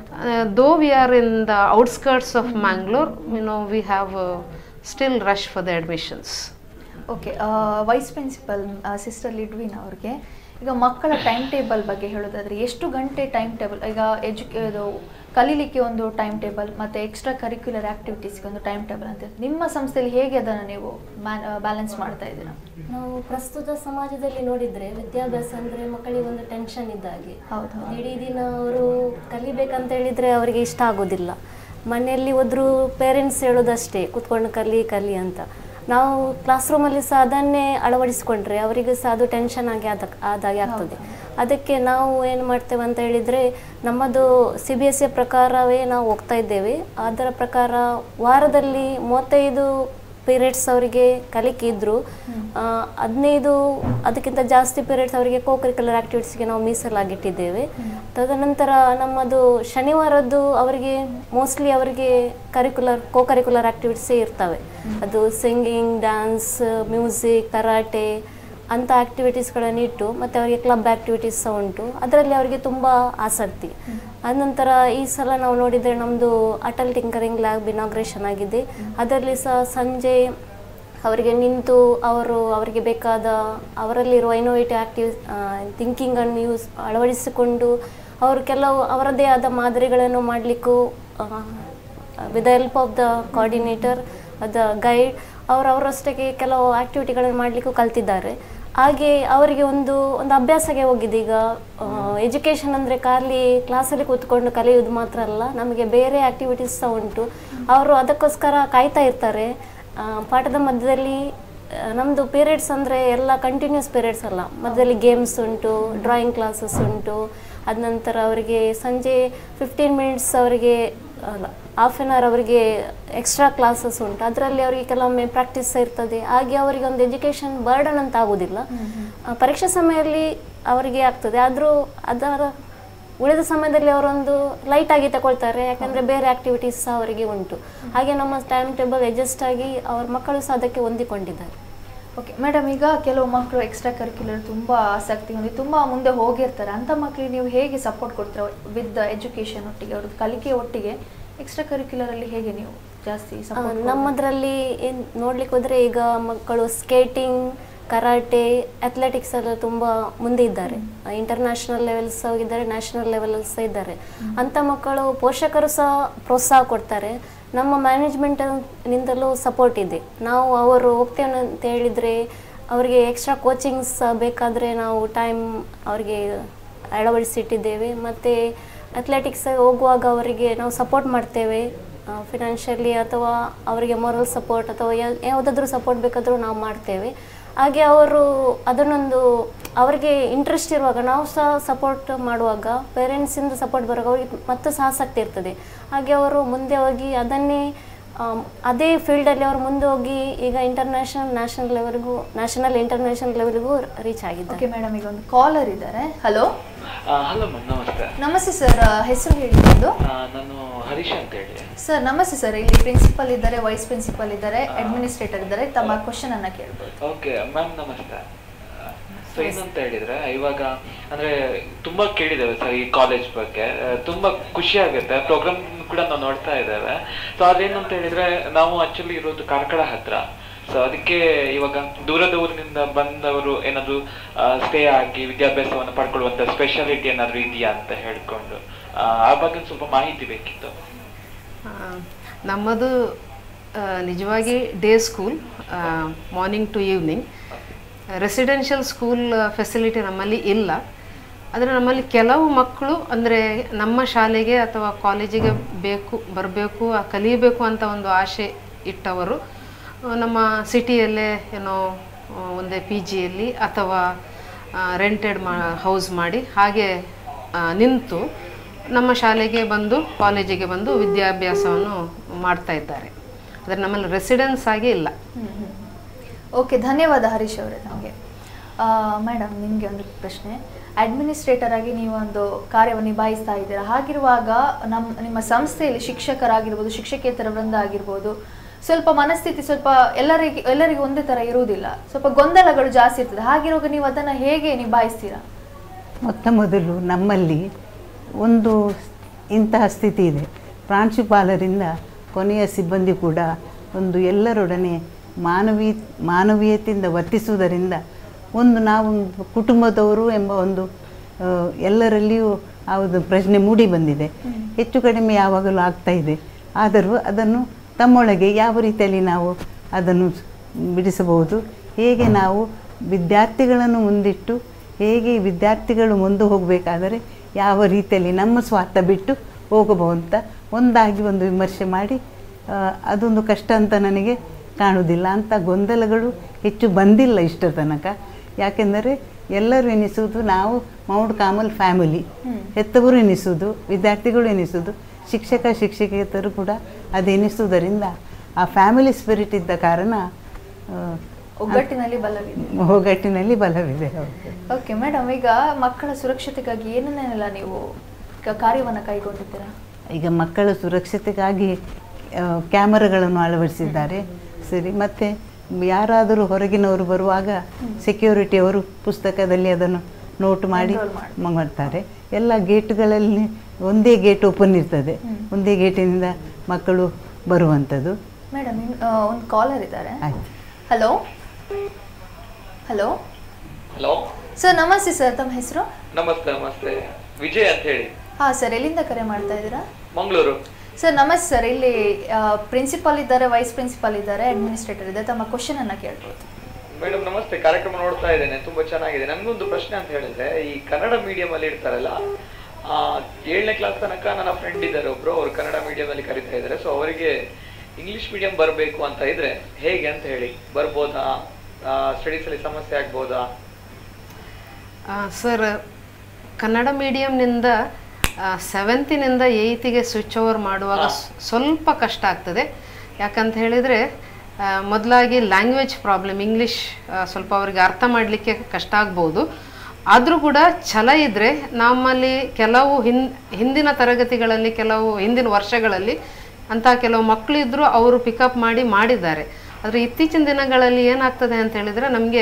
though we are in the outskirts of Mangalore you know we have still rush for the admissions okay vice principal sister Lidwin ಅವ್ರಿಗೆ ಈಗ ಮಕ್ಕಳ ಟೈಮ್ ಟೇಬಲ್ ಬಗ್ಗೆ ಹೇಳೋದಾದ್ರೆ ಎಷ್ಟು ಗಂಟೆ ಟೈಮ್ ಟೇಬಲ್ ಈಗ ಎಜುಕೇ ಇದು ಕಲೀಲಿಕ್ಕೆ ಒಂದು ಟೈಮ್ ಟೇಬಲ್ ಮತ್ತು ಎಕ್ಸ್ಟ್ರಾ ಕರಿಕ್ಯುಲರ್ ಆ್ಯಕ್ಟಿವಿಟೀಸ್ಗೆ ಒಂದು ಟೈಮ್ ಟೇಬಲ್ ಅಂತ ಇರುತ್ತೆ. ನಿಮ್ಮ ಸಂಸ್ಥೆಯಲ್ಲಿ ಹೇಗೆ ಅದನ್ನು ನೀವು ಬ್ಯಾಲೆನ್ಸ್ ಮಾಡ್ತಾ ಇದ್ದೀರಾ ನಾವು ಪ್ರಸ್ತುತ ಸಮಾಜದಲ್ಲಿ ನೋಡಿದ್ರೆ ವಿದ್ಯಾಭ್ಯಾಸ ಅಂದ್ರೆ ಮಕ್ಕಳಿಗೆ ಒಂದು ಟೆನ್ಷನ್ ಇದ್ದ ಹಾಗೆ ಹೌದು, ಹೌದು. ಇಡೀ ದಿನ ಅವರು ಕಲಿಬೇಕಂತ ಹೇಳಿದ್ರೆ ಅವರಿಗೆ ಇಷ್ಟ ಆಗೋದಿಲ್ಲ ಮನೆಯಲ್ಲಿ ಹೋದ್ರು ಪೇರೆಂಟ್ಸ್ ಹೇಳೋದಷ್ಟೇ ಕೂತ್ಕೊಂಡು ಕಲಿ ಕಲಿ ಅಂತ ನಾವು ಕ್ಲಾಸ್ ರೂಮಲ್ಲಿ ಸಹ ಅದನ್ನೇ ಅಳವಡಿಸಿಕೊಂಡ್ರೆ ಅವರಿಗೆ ಸಹ ಅದು ಟೆನ್ಷನ್ ಆಗಿ ಆದ ಆದಾಗೆ ಆಗ್ತದೆ ಅದಕ್ಕೆ ನಾವು ಏನು ಮಾಡ್ತೇವೆ ಅಂತ ಹೇಳಿದರೆ ನಮ್ಮದು ಸಿ ಬಿ ಎಸ್ ಸಿ ಪ್ರಕಾರವೇ ನಾವು ಹೋಗ್ತಾ ಇದ್ದೇವೆ ಅದರ ಪ್ರಕಾರ ವಾರದಲ್ಲಿ ಮೂವತ್ತೈದು ಪೀರಿಯಡ್ಸ್ ಅವರಿಗೆ ಕಲಿಕೆ ಇದ್ದರು ಹದಿನೈದು ಅದಕ್ಕಿಂತ ಜಾಸ್ತಿ ಪೀರಿಯಡ್ಸ್ ಅವರಿಗೆ ಕೋ ಕರಿಕ್ಯುಲರ್ ಆ್ಯಕ್ಟಿವಿಟೀಸ್ಗೆ ನಾವು ಮೀಸಲಾಗಿಟ್ಟಿದ್ದೇವೆ ತದನಂತರ ನಮ್ಮದು ಶನಿವಾರದ್ದು ಅವರಿಗೆ ಮೋಸ್ಟ್ಲಿ ಅವರಿಗೆ ಕರಿಕ್ಯುಲರ್ ಕೋ ಕರಿಕ್ಯುಲರ್ ಆ್ಯಕ್ಟಿವಿಟೀಸೇ ಇರ್ತವೆ ಅದು ಸಿಂಗಿಂಗ್ ಡ್ಯಾನ್ಸ್ ಮ್ಯೂಸಿಕ್ ಕರಾಟೆ ಅಂಥ ಆ್ಯಕ್ಟಿವಿಟೀಸ್ಗಳನ್ನು ಇಟ್ಟು ಮತ್ತು ಅವರಿಗೆ ಕ್ಲಬ್ ಆ್ಯಕ್ಟಿವಿಟೀಸ್ ಸಹ ಉಂಟು ಅದರಲ್ಲಿ ಅವರಿಗೆ ತುಂಬ ಆಸಕ್ತಿ ಆನಂತರ ಈ ಸಲ ನಾವು ನೋಡಿದರೆ ನಮ್ಮದು ಅಟಲ್ ಟಿಂಕರಿಂಗ್ ಲ್ಯಾಬ್ ಇನಾಗ್ರೇಷನ್ ಆಗಿದೆ ಅದರಲ್ಲಿ ಸಹ ಸಂಜೆ ಅವರಿಗೆ ನಿಂತು ಅವರು ಅವರಿಗೆ ಬೇಕಾದ ಅವರಲ್ಲಿರುವ ಇನೋವೇಟಿವ್ ಆ್ಯಕ್ಟಿವ್ ಥಿಂಕಿಂಗನ್ನು ಯೂಸ್ ಅಳವಡಿಸಿಕೊಂಡು ಅವರು ಕೆಲವು ಅವರದ್ದೇ ಆದ ಮಾದರಿಗಳನ್ನು ಮಾಡಲಿಕ್ಕೂ with the help of the coordinator the guide ಅವರು ಅವರಷ್ಟಕ್ಕೆ ಕೆಲವು ಆ್ಯಕ್ಟಿವಿಟಿಗಳನ್ನು ಮಾಡಲಿಕ್ಕೂ ಕಲ್ತಿದ್ದಾರೆ ಹಾಗೆ ಅವರಿಗೆ ಒಂದು ಒಂದು ಅಭ್ಯಾಸಕ್ಕೆ ಹೋಗಿದೆ ಈಗ ಎಜುಕೇಷನ್ ಅಂದರೆ ಖಾಲಿ ಕ್ಲಾಸಲ್ಲಿ ಕೂತ್ಕೊಂಡು ಕಲಿಯೋದು ಮಾತ್ರ ಅಲ್ಲ ನಮಗೆ ಬೇರೆ ಆ್ಯಕ್ಟಿವಿಟೀಸ್ ಸಹ ಉಂಟು ಅವರು ಅದಕ್ಕೋಸ್ಕರ ಕಾಯ್ತಾ ಇರ್ತಾರೆ ಆ, ಪಾಠದ ಮಧ್ಯದಲ್ಲಿ ನಮ್ಮದು ಪೀರಿಯಡ್ಸ್ ಅಂದರೆ ಎಲ್ಲ ಕಂಟಿನ್ಯೂಸ್ ಪೀರಿಯಡ್ಸ್ ಅಲ್ಲ ಮಧ್ಯದಲ್ಲಿ ಗೇಮ್ಸ್ ಉಂಟು ಡ್ರಾಯಿಂಗ್ ಕ್ಲಾಸಸ್ ಉಂಟು ಅದ ನಂತರ ಅವರಿಗೆ ಸಂಜೆ ಫಿಫ್ಟೀನ್ ಮಿನಿಟ್ಸ್ ಅವರಿಗೆ ಅಲ್ಲ ಹಾಫ್ ಆನ್ ಅವರ್ ಅವರಿಗೆ ಎಕ್ಸ್ಟ್ರಾ ಕ್ಲಾಸಸ್ ಉಂಟು ಅದರಲ್ಲಿ ಅವರಿಗೆ ಕೆಲವೊಮ್ಮೆ ಪ್ರಾಕ್ಟೀಸ್ ಇರ್ತದೆ ಹಾಗೆ ಅವರಿಗೆ ಒಂದು ಎಜುಕೇಷನ್ ಬರ್ಡನ್ ಅಂತ ಆಗೋದಿಲ್ಲ ಆ, ಪರೀಕ್ಷೆ ಸಮಯದಲ್ಲಿ ಅವರಿಗೆ ಆಗ್ತದೆ ಆದರೂ ಅದರ ಉಳಿದ ಸಮಯದಲ್ಲಿ ಅವರೊಂದು ಲೈಟ್ ಆಗಿ ತಗೊಳ್ತಾರೆ ಯಾಕಂದರೆ ಬೇರೆ ಆಕ್ಟಿವಿಟೀಸ್ ಸಹ ಅವರಿಗೆ ಉಂಟು ಹಾಗೆ ನಮ್ಮ ಟೈಮ್ ಟೇಬಲ್ ಅಡ್ಜಸ್ಟ್ ಆಗಿ ಅವ್ರ ಮಕ್ಕಳು ಸಹ ಅದಕ್ಕೆ ಹೊಂದಿಕೊಂಡಿದ್ದಾರೆ ಓಕೆ ಮೇಡಮ್ ಈಗ ಕೆಲವು ಮಕ್ಕಳು ಎಕ್ಸ್ಟ್ರಾ ಕರಿಕ್ಯುಲರ್ ತುಂಬ ಆಸಕ್ತಿ ಹೊಂದಿ ತುಂಬ ಮುಂದೆ ಹೋಗಿರ್ತಾರೆ ಅಂಥ ಮಕ್ಕಳಿಗೆ ನೀವು ಹೇಗೆ ಸಪೋರ್ಟ್ ಕೊಡ್ತೀರಾ ವಿತ್ ಎಜುಕೇಷನ್ ಒಟ್ಟಿಗೆ ಅವ್ರದ್ದು ಕಲಿಕೆ ಒಟ್ಟಿಗೆ ಎಕ್ಸ್ಟ್ರಾ ಕರಿಕ್ಯುಲರಲ್ಲಿ ಹೇಗೆ ನೀವು ಜಾಸ್ತಿ ಆ, ಸಪೋರ್ಟ್ ನಮ್ಮದ್ರಲ್ಲಿ ಏನು ನೋಡ್ಲಿಕ್ಕೆ ಹೋದರೆ ಈಗ ಮಕ್ಕಳು ಸ್ಕೇಟಿಂಗ್ ಕರಾಟೆ ಅಥ್ಲೆಟಿಕ್ಸ್ ಎಲ್ಲ ತುಂಬ ಮುಂದೆ ಇದ್ದಾರೆ ಇಂಟರ್ನ್ಯಾಷನಲ್ ಲೆವೆಲ್ಸ್ ಹೋಗಿದ್ದಾರೆ ನ್ಯಾಷನಲ್ ಲೆವೆಲ್ ಸಹ ಇದ್ದಾರೆ ಅಂಥ ಮಕ್ಕಳು ಪೋಷಕರು ಸಹ ಪ್ರೋತ್ಸಾಹ ಕೊಡ್ತಾರೆ ನಮ್ಮ ಮ್ಯಾನೇಜ್ಮೆಂಟ್ ನಿಂದಲೂ ಸಪೋರ್ಟ್ ಇದೆ ನಾವು ಅವರು ಹೋಗ್ತೇವೆ ಅಂತ ಹೇಳಿದರೆ ಅವರಿಗೆ ಎಕ್ಸ್ಟ್ರಾ ಕೋಚಿಂಗ್ಸ್ ಬೇಕಾದರೆ ನಾವು ಟೈಮ್ ಅವರಿಗೆ ಅಳವಡಿಸಿಟ್ಟಿದ್ದೇವೆ ಮತ್ತು ಅಥ್ಲೆಟಿಕ್ಸ್ ಹೋಗುವಾಗ ಅವರಿಗೆ ನಾವು ಸಪೋರ್ಟ್ ಮಾಡ್ತೇವೆ ಫಿನಾನ್ಷಿಯಲಿ ಅಥವಾ ಅವರಿಗೆ ಮೊರಲ್ ಸಪೋರ್ಟ್ ಅಥವಾ ಯಾ- ಯಾವುದಾದ್ರೂ ಸಪೋರ್ಟ್ ಬೇಕಾದರೂ ನಾವು ಮಾಡ್ತೇವೆ ಹಾಗೆ ಅವರು ಅದನ್ನೊಂದು ಅವರಿಗೆ ಇಂಟ್ರೆಸ್ಟ್ ಇರುವಾಗ ನಾವು ಸಹ ಸಪೋರ್ಟ್ ಮಾಡುವಾಗ ಪೇರೆಂಟ್ಸಿಂದ ಸಪೋರ್ಟ್ ಬರುವಾಗ ಅವರಿಗೆ ಮತ್ತೆ ಸಹ ಆಸಕ್ತಿ ಇರ್ತದೆ ಹಾಗೆ ಅವರು ಮುಂದೆ ಹೋಗಿ ಅದನ್ನೇ ಆಮ್, ಅದೇ ಫೀಲ್ಡಲ್ಲಿ ಅವರು ಮುಂದೆ ಹೋಗಿ ಈಗ ಇಂಟರ್ನ್ಯಾಷನಲ್ ನ್ಯಾಷನಲ್ ಲೆವೆಲ್ಗೂ ನ್ಯಾಷನಲ್ ಇಂಟರ್ನ್ಯಾಷನಲ್ ಲೆವೆಲ್ಗೂ ರೀಚ್ ಆಗಿದ್ದಾರೆ ಓಕೆ ಮೇಡಮ್ ಈಗ ಒಂದು ಕಾಲರ್ ಇದ್ದಾರೆ ಹಲೋ ಹಲೋ ಮ್ಯಾಮ್ ನಮಸ್ತೆ ನಮಸ್ತೆ ಸರ್ ಹೆಸರು ಹೇಳಿ ನಿಮ್ಮದು ಆ, ನಾನು ಹರೀಶ್ ಅಂತ ಹೇಳಿ ಸರ್ ನಮಸ್ತೆ ಸರ್ ಇಲ್ಲಿ ಪ್ರಿನ್ಸಿಪಲ್ ಇದ್ದಾರೆ ವೈಸ್ ಪ್ರಿನ್ಸಿಪಲ್ ಇದ್ದಾರೆ ಅಡ್ಮಿನಿಸ್ಟ್ರೇಟರ್ ಇದ್ದಾರೆ ತಮ್ಮ ಕ್ವಶನ್ ಅನ್ನ ಕೇಳ್ಬೋದು ಓಕೆ ಮ್ಯಾಮ್ ನಮಸ್ತೆ ಸೊ ಏನಂತ ಹೇಳಿದ್ರೆ ಇವಾಗ ಅಂದ್ರೆ ತುಂಬಾ ಕೇಳಿದ್ದೇವೆ ಸರ್ ಈ ಕಾಲೇಜ್ ಬಗ್ಗೆ ಆ, ತುಂಬಾ ಖುಷಿ ಆಗುತ್ತೆ ಪ್ರೋಗ್ರಾಮ್ ಕೂಡ ನಾವು ನೋಡ್ತಾ ಇದ್ದೇವೆ ಸೊ ಅದೇನಂತ ಹೇಳಿದ್ರೆ ನಾವು ಆಕ್ಚುಲಿ ಇರೋದು ಕಾರ್ಕಳ ಹತ್ರ ಸೊ ಅದಕ್ಕೆ ಇವಾಗ ದೂರದ ಊರಿನಿಂದ ಬಂದವರು ಏನಾದ್ರು ಸ್ಟೇ ಆಗಿ ವಿದ್ಯಾಭ್ಯಾಸವನ್ನು ಪಡ್ಕೊಳ್ಳುವಂತ ಸ್ಪೆಷಾಲಿಟಿ ಏನಾದ್ರು ಇದೆಯಾ ಅಂತ ಹೇಳ್ಕೊಂಡು ಆ, ಆ ಬಗ್ಗೆ ಸ್ವಲ್ಪ ಮಾಹಿತಿ ಬೇಕಿತ್ತು ಆ, ನಮ್ಮದು ಆ, ನಿಜವಾಗಿ day school morning to evening residential school facility ನಮ್ಮಲ್ಲಿ ಇಲ್ಲ ಆದರೆ ನಮ್ಮಲ್ಲಿ ಕೆಲವು ಮಕ್ಕಳು ಅಂದರೆ ನಮ್ಮ ಶಾಲೆಗೆ ಅಥವಾ ಕಾಲೇಜಿಗೆ ಬೇಕು ಬರಬೇಕು ಕಲಿಯಬೇಕು ಅಂತ ಒಂದು ಆಸೆ ಇಟ್ಟವರು ಆ, ನಮ್ಮ ಸಿಟಿಯಲ್ಲೇ ಏನೋ ಆ, ಒಂದೇ ಪಿ ಜಿಯಲ್ಲಿ ಅಥವಾ ರೆಂಟೆಡ್ ಮಾ ಹೌಸ್ ಮಾಡಿ ಹಾಗೆ ಆ, ನಿಂತು ನಮ್ಮ ಶಾಲೆಗೆ ಬಂದು ಕಾಲೇಜಿಗೆ ಬಂದು ವಿದ್ಯಾಭ್ಯಾಸವನ್ನು ಮಾಡ್ತಾ ಇದ್ದಾರೆ ಆದರೆ ನಮ್ಮಲ್ಲಿ ರೆಸಿಡೆನ್ಸ್ ಆಗಿ ಇಲ್ಲ ಓಕೆ ಧನ್ಯವಾದ ಹರೀಶ್ ಅವರೇ ನಮಗೆ ಮೇಡಮ್ ನಿಮಗೆ ಒಂದು ಪ್ರಶ್ನೆ ಅಡ್ಮಿನಿಸ್ಟ್ರೇಟರ್ ಆಗಿ ನೀವು ಒಂದು ಕಾರ್ಯವನ್ನು ನಿಭಾಯಿಸ್ತಾ ಇದ್ದೀರಾ ಹಾಗಿರುವಾಗ ನಮ್ಮ ನಿಮ್ಮ ಸಂಸ್ಥೆಯಲ್ಲಿ ಶಿಕ್ಷಕರಾಗಿರ್ಬೋದು ಶಿಕ್ಷಕೇತರ ವೃಂದ ಆಗಿರ್ಬೋದು ಸ್ವಲ್ಪ ಮನಸ್ಥಿತಿ ಸ್ವಲ್ಪ ಎಲ್ಲರಿಗೆ ಎಲ್ಲರಿಗೂ ಒಂದೇ ಥರ ಇರುವುದಿಲ್ಲ ಸ್ವಲ್ಪ ಗೊಂದಲಗಳು ಜಾಸ್ತಿ ಇರ್ತದೆ ಹಾಗಿರುವಾಗ ನೀವು ಅದನ್ನು ಹೇಗೆ ನಿಭಾಯಿಸ್ತೀರಾ ಮೊತ್ತ ಮೊದಲು ನಮ್ಮಲ್ಲಿ ಒಂದು ಇಂತಹ ಸ್ಥಿತಿ ಇದೆ ಪ್ರಾಂಶುಪಾಲರಿಂದ ಕೊನೆಯ ಸಿಬ್ಬಂದಿ ಕೂಡ ಒಂದು ಎಲ್ಲರೊಡನೆ ಮಾನವೀಯ ಮಾನವೀಯತೆಯಿಂದ ವರ್ತಿಸುವುದರಿಂದ ಒಂದು ನಾವು ಕುಟುಂಬದವರು ಎಂಬ ಒಂದು ಆ, ಎಲ್ಲರಲ್ಲಿಯೂ ಹೌದು ಪ್ರಶ್ನೆ ಮೂಡಿ ಬಂದಿದೆ ಹೆಚ್ಚು ಕಡಿಮೆ ಯಾವಾಗಲೂ ಆಗ್ತಾ ಇದೆ ಆದರೂ ಅದನ್ನು ತಮ್ಮೊಳಗೆ ಯಾವ ರೀತಿಯಲ್ಲಿ ನಾವು ಅದನ್ನು ಬಿಡಿಸಬಹುದು ಹೇಗೆ ನಾವು ವಿದ್ಯಾರ್ಥಿಗಳನ್ನು ಮುಂದಿಟ್ಟು ಹೇಗೆ ವಿದ್ಯಾರ್ಥಿಗಳು ಮುಂದೆ ಹೋಗಬೇಕಾದರೆ ಯಾವ ರೀತಿಯಲ್ಲಿ ನಮ್ಮ ಸ್ವಾರ್ಥ ಬಿಟ್ಟು ಹೋಗಬಹುದು ಅಂತ ಒಂದಾಗಿ ಒಂದು ವಿಮರ್ಶೆ ಮಾಡಿ ಆ, ಅದೊಂದು ಕಷ್ಟ ಅಂತ ನನಗೆ ಕಾಣುವುದಿಲ್ಲ ಅಂತ ಗೊಂದಲಗಳು ಹೆಚ್ಚು ಬಂದಿಲ್ಲ ಇಷ್ಟರ ತನಕ ಯಾಕೆಂದರೆ ಎಲ್ಲರೂ ಎನಿಸುವುದು ನಾವು ಮೌಂಟ್ ಕಾಮಲ್ ಫ್ಯಾಮಿಲಿ ಹೆತ್ತವರು ಎನಿಸುವುದು ವಿದ್ಯಾರ್ಥಿಗಳು ಎನಿಸುವುದು ಶಿಕ್ಷಕ ಶಿಕ್ಷಕಿಯರು ಕೂಡ ಅದೆನಿಸುವುದರಿಂದ ಆ ಫ್ಯಾಮಿಲಿ ಸ್ಪಿರಿಟ್ ಇದ್ದ ಕಾರಣ ಆ, ಒಗ್ಗಟ್ಟಿನಲ್ಲಿ ಬಲವಿದೆ ಒಗ್ಗಟ್ಟಿನಲ್ಲಿ ಬಲವಿದೆ ಹೌದು ಓಕೆ ಮೇಡಮ್ ಈಗ ಮಕ್ಕಳ ಸುರಕ್ಷತೆಗಾಗಿ ಏನನ್ನೆಲ್ಲ ನೀವು ಕ- ಕಾರ್ಯವನ್ನ ಕೈಗೊಂಡಿದ್ದೀರಾ ಈಗ ಮಕ್ಕಳ ಸುರಕ್ಷತೆಗಾಗಿ ಆ, ಕ್ಯಾಮರಾಗಳನ್ನು ಅಳವಡಿಸಿದ್ದಾರೆ ಸರಿ ಮತ್ತು ಯಾರಾದರೂ ಹೊರಗಿನವರು ಬರುವಾಗ ಸೆಕ್ಯೂರಿಟಿಯವರು ಪುಸ್ತಕದಲ್ಲಿ ಅದನ್ನು ನೋಟ್ ಮಾಡಿ ಮ- ಮಾಡ್ತಾರೆ ಎಲ್ಲ ಗೇಟ್ಗಳಲ್ಲಿ ಒಂದೇ ಗೇಟ್ ಓಪನ್ ಇರ್ತದೆ ಒಂದೇ ಗೇಟಿನಿಂದ ಮಕ್ಕಳು ಬರುವಂಥದ್ದು ಮೇಡಮ್ ಒಂದು ಕಾಲರ್ ಇದ್ದಾರೆ ಆಯ್ತು ಹಲೋ ಹಲೋ ಹಲೋ ಸರ್ ನಮಸ್ತೆ ಸರ್ ತಮ್ಮ ಹೆಸರು ನಮಸ್ತೆ ನಮಸ್ತೆ ವಿಜಯ್ ಅಂತ ಹೇಳಿ ಹಾಂ ಸರ್ ಎಲ್ಲಿಂದ ಕರೆ ಮಾಡ್ತಾ ಇದ್ದೀರಾ ಮಂಗಳೂರು ಸರ್ ನಮಸ್ತೆ ಸರ್ ಇಲ್ಲಿ ಪ್ರಿನ್ಸಿಪಾಲ್ ಇದ್ದಾರೆ ವೈಸ್ ಪ್ರಿನ್ಸಿಪಾಲ್ ಇದ್ದಾರೆ ಅಡ್ಮಿನಿಸ್ಟ್ರೇಟರ್ ಇದೆ ತಮ್ಮ ಕ್ವಶನ್ ಅನ್ನ ಕೇಳ್ಬೋದು ಮೇಡಮ್ ನಮಸ್ತೆ ಕಾರ್ಯಕ್ರಮ ನೋಡ್ತಾ ಇದ್ದೇನೆ ತುಂಬಾ ಚೆನ್ನಾಗಿದೆ ನನ್ಗೊಂದು ಪ್ರಶ್ನೆ ಅಂತ ಹೇಳಿದ್ರೆ ಈ ಕನ್ನಡ ಮೀಡಿಯಂ ಅಲ್ಲಿ ಇರ್ತಾರಲ್ಲ ಆ, ಏಳನೇ ಕ್ಲಾಸ್ ತನಕ ನನ್ನ ಫ್ರೆಂಡ್ ಇದ್ದಾರೆ ಒಬ್ರು ಅವ್ರು ಕನ್ನಡ ಮೀಡಿಯಂ ಅಲ್ಲಿ ಕರಿತಾ ಇದ್ದಾರೆ ಸೊ ಅವರಿಗೆ ಇಂಗ್ಲಿಷ್ ಮೀಡಿಯಂ ಬರಬೇಕು ಅಂತ ಇದ್ರೆ ಹೇಗೆ ಅಂತ ಹೇಳಿ ಬರ್ಬೋದಾ ಸ್ಟಡೀಸ್ ಅಲ್ಲಿ ಸಮಸ್ಯೆ ಆಗ್ಬೋದಾ ಸರ್ ಕನ್ನಡ ಮೀಡಿಯಂನಿಂದ ಸೆವೆಂತಿನಿಂದ ಏಯ್ತಿಗೆ ಸ್ವಿಚ್ ಓವರ್ ಮಾಡುವಾಗ ಸ್- ಸ್ವಲ್ಪ ಕಷ್ಟ ಆಗ್ತದೆ ಯಾಕಂತ ಹೇಳಿದರೆ ಮೊದಲಾಗಿ ಲ್ಯಾಂಗ್ವೇಜ್ ಪ್ರಾಬ್ಲಮ್ ಇಂಗ್ಲೀಷ್ ಸ್ವಲ್ಪ ಅವರಿಗೆ ಅರ್ಥ ಮಾಡಲಿಕ್ಕೆ ಕಷ್ಟ ಆಗ್ಬೋದು ಆದರೂ ಕೂಡ ಛಲ ಇದ್ದರೆ ನಮ್ಮಲ್ಲಿ ಕೆಲವು ಹಿನ್ ಹಿಂದಿನ ತರಗತಿಗಳಲ್ಲಿ ಕೆಲವು ಹಿಂದಿನ ವರ್ಷಗಳಲ್ಲಿ ಅಂತ ಕೆಲವು ಮಕ್ಕಳು ಇದ್ದರೂ ಅವರು ಪಿಕಪ್ ಮಾಡಿ ಮಾಡಿದ್ದಾರೆ ಆದರೆ ಇತ್ತೀಚಿನ ದಿನಗಳಲ್ಲಿ ಏನಾಗ್ತದೆ ಅಂತ ಹೇಳಿದರೆ ನಮಗೆ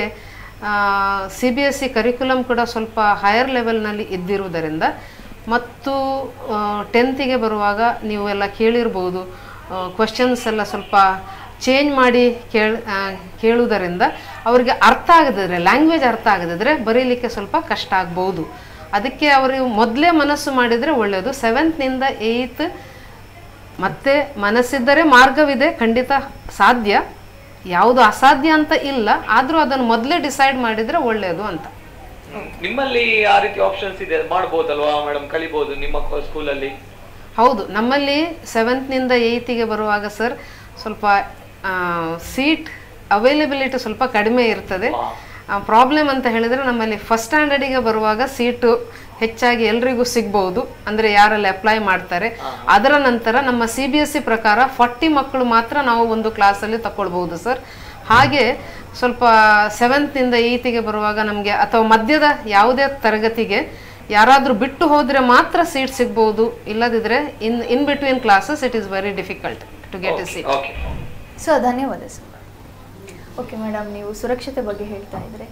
C B S E curriculum ಕೂಡ ಸ್ವಲ್ಪ ಹೈಯರ್ ಲೆವೆಲ್ನಲ್ಲಿ ಇದ್ದಿರುವುದರಿಂದ ಮತ್ತು ಟೆಂತಿಗೆ ಬರುವಾಗ ನೀವು ಎಲ್ಲ ಕೇಳಿರ್ಬೋದು ಕ್ವಶನ್ಸ್ ಎಲ್ಲ ಸ್ವಲ್ಪ ಚೇಂಜ್ ಮಾಡಿ ಕೇಳ್ ಆ, ಕೇಳುವುದರಿಂದ ಅವರಿಗೆ ಅರ್ಥ ಆಗದಿದ್ರೆ ಲ್ಯಾಂಗ್ವೇಜ್ ಅರ್ಥ ಆಗದಿದ್ರೆ ಬರೀಲಿಕ್ಕೆ ಸ್ವಲ್ಪ ಕಷ್ಟ ಆಗ್ಬೋದು ಅದಕ್ಕೆ ಅವರು ಮೊದಲೇ ಮನಸ್ಸು ಮಾಡಿದರೆ ಒಳ್ಳೆಯದು ಸೆವೆಂತ್ನಿಂದ ಏಯ್ತ್ ಮತ್ತೆ ಮನಸ್ಸಿದ್ದರೆ ಮಾರ್ಗವಿದೆ ಖಂಡಿತ ಸಾಧ್ಯ ಯಾವುದು ಅಸಾಧ್ಯ ಅಂತ ಇಲ್ಲ ಆದರೂ ಅದನ್ನು ಮೊದಲೇ ಡಿಸೈಡ್ ಮಾಡಿದರೆ ಒಳ್ಳೆಯದು ಅಂತ ನಿಮ್ಮಲ್ಲಿ ಆ ರೀತಿ ಆಪ್ಷನ್ಸ್ ಇದೆ ಮಾಡ್ಬೋದಲ್ವಾ ಮೇಡಮ್ ಕಲಿಬಹುದು ನಿಮ್ಮ ಸ್ಕೂಲಲ್ಲಿ ಹೌದು ನಮ್ಮಲ್ಲಿ ಸೆವೆಂತ್ನಿಂದ ಏಯ್ತಿಗೆ ಬರುವಾಗ ಸರ್ ಸ್ವಲ್ಪ ಸೀಟ್ ಅವೈಲಬಿಲಿಟಿ ಸ್ವಲ್ಪ ಕಡಿಮೆ ಇರ್ತದೆ ಪ್ರಾಬ್ಲಮ್ ಅಂತ ಹೇಳಿದರೆ ನಮ್ಮಲ್ಲಿ ಫಸ್ಟ್ ಸ್ಟ್ಯಾಂಡರ್ಡಿಗೆ ಬರುವಾಗ ಸೀಟು ಹೆಚ್ಚಾಗಿ ಎಲ್ರಿಗೂ ಸಿಗ್ಬೋದು ಅಂದರೆ ಯಾರಲ್ಲಿ ಅಪ್ಲೈ ಮಾಡ್ತಾರೆ ಅದರ ನಂತರ ನಮ್ಮ ಸಿ ಬಿ ಎಸ್ ಸಿ ಪ್ರಕಾರ ಫಾರ್ಟಿ ಮಕ್ಕಳು ಮಾತ್ರ ನಾವು ಒಂದು ಕ್ಲಾಸಲ್ಲಿ ತಗೊಳ್ಬಹುದು ಸರ್ ಹಾಗೆ ಸ್ವಲ್ಪ ಸೆವೆಂತ್ನಿಂದ ಏಯ್ತಿಗೆ ಬರುವಾಗ ನಮಗೆ ಅಥವಾ ಮಧ್ಯದ ಯಾವುದೇ ತರಗತಿಗೆ ಯಾರಾದರೂ ಬಿಟ್ಟು ಹೋದರೆ ಮಾತ್ರ ಸೀಟ್ ಸಿಗ್ಬೋದು ಇಲ್ಲದಿದ್ರೆ in in between classes it is very difficult to get a seat okay sir ಧನ್ಯವಾದ ಸರ್ ಓಕೆ ಮೇಡಮ್ ನೀವು ಸುರಕ್ಷತೆ ಬಗ್ಗೆ ಹೇಳ್ತಾ ಇದ್ರೆ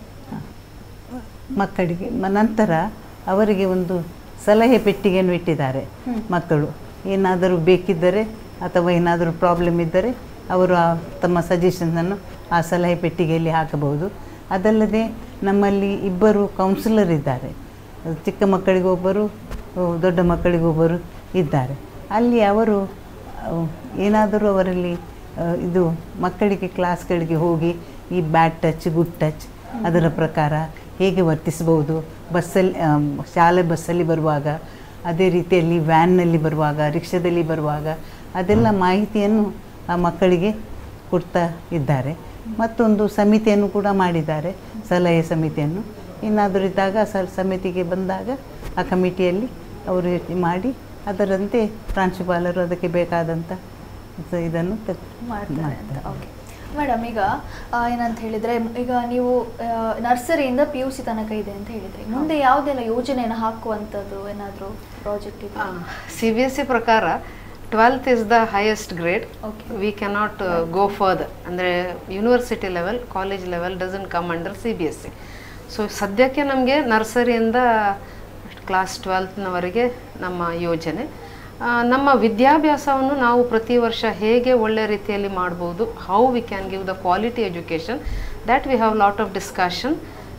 ಮಕ್ಕಳಿಗೆ ಮ- ನಂತರ ಅವರಿಗೆ ಒಂದು ಸಲಹೆ ಪೆಟ್ಟಿಗೆಯನ್ನು ಇಟ್ಟಿದ್ದಾರೆ ಮಕ್ಕಳು ಏನಾದರೂ ಬೇಕಿದ್ದರೆ ಅಥವಾ ಏನಾದರೂ ಪ್ರಾಬ್ಲಮ್ ಇದ್ದರೆ ಅವರು ಆ ತಮ್ಮ ಸಜೆಷನನ್ನು ಆ ಸಲಹೆ ಪೆಟ್ಟಿಗೆಯಲ್ಲಿ ಹಾಕಬಹುದು ಅದಲ್ಲದೆ ನಮ್ಮಲ್ಲಿ ಇಬ್ಬರು ಕೌನ್ಸಿಲರ್ ಇದ್ದಾರೆ ಚಿಕ್ಕ ಮಕ್ಕಳಿಗೊಬ್ಬರು ಅಹ್, ದೊಡ್ಡ ಮಕ್ಕಳಿಗೊಬ್ಬರು ಇದ್ದಾರೆ ಅಲ್ಲಿ ಅವರು ಅಹ್, ಏನಾದರೂ ಅವರಲ್ಲಿ ಅಹ್, ಇದು ಮಕ್ಕಳಿಗೆ ಕ್ಲಾಸ್ಗಳಿಗೆ ಹೋಗಿ ಈ ಬ್ಯಾಡ್ ಟಚ್ ಗುಡ್ ಟಚ್ ಅದರ ಪ್ರಕಾರ ಹೇಗೆ ವರ್ತಿಸಬಹುದು ಬಸ್ಸಲ್ಲಿ ಆಮ್, ಶಾಲೆ ಬಸ್ಸಲ್ಲಿ ಬರುವಾಗ ಅದೇ ರೀತಿಯಲ್ಲಿ ವ್ಯಾನ್ನಲ್ಲಿ ಬರುವಾಗ ರಿಕ್ಷಾದಲ್ಲಿ ಬರುವಾಗ ಅದೆಲ್ಲ ಮಾಹಿತಿಯನ್ನು ಆ ಮಕ್ಕಳಿಗೆ ಕೊಡ್ತಾ ಇದ್ದಾರೆ ಮತ್ತೊಂದು ಸಮಿತಿಯನ್ನು ಕೂಡ ಮಾಡಿದ್ದಾರೆ ಸಲಹೆ ಸಮಿತಿಯನ್ನು ಇನ್ನಾದರೂ ಇದ್ದಾಗ ಸ ಸಮಿತಿಗೆ ಬಂದಾಗ ಆ ಕಮಿಟಿಯಲ್ಲಿ ಅವರು ಮಾಡಿ ಅದರಂತೆ ಪ್ರಾಂಶುಪಾಲರು ಅದಕ್ಕೆ ಬೇಕಾದಂಥ ಸ- ಇದನ್ನು ತೆಗ್- ಮಾಡ್ತಾರೆ ಅಂತ ಓಕೆ ಮೇಡಮ್ ಈಗ ಆ, ಏನಂತ ಹೇಳಿದ್ರೆ ಈಗ ನೀವು ನರ್ಸರಿಯಿಂದ ಪಿ ಯು ಸಿ ತನಕ ಇದೆ ಅಂತ ಹೇಳಿದ್ರಿ ಮುಂದೆ ಯಾವುದೆಲ್ಲ ಯೋಜನೆಯನ್ನು ಹಾಕುವಂಥದ್ದು ಏನಾದರೂ ಪ್ರಾಜೆಕ್ಟ್ ಇದೆ ಸಿ ಬಿ ಎಸ್ ಸಿ ಪ್ರಕಾರ twelfth is the highest grade Okay. We cannot go further ಅಂದರೆ university level college level doesn't come under C B S E so ಸದ್ಯಕ್ಕೆ ನಮಗೆ ನರ್ಸರಿಯಿಂದ ಕ್ಲಾಸ್ ಟ್ವೆಲ್ತ್ನವರೆಗೆ ನಮ್ಮ ಯೋಜನೆ ಆ, ನಮ್ಮ ವಿದ್ಯಾಭ್ಯಾಸವನ್ನು ನಾವು ಪ್ರತಿ ವರ್ಷ ಹೇಗೆ ಒಳ್ಳೆ ರೀತಿಯಲ್ಲಿ ಮಾಡ್ಬೋದು how we can give the quality education that we have lot of discussion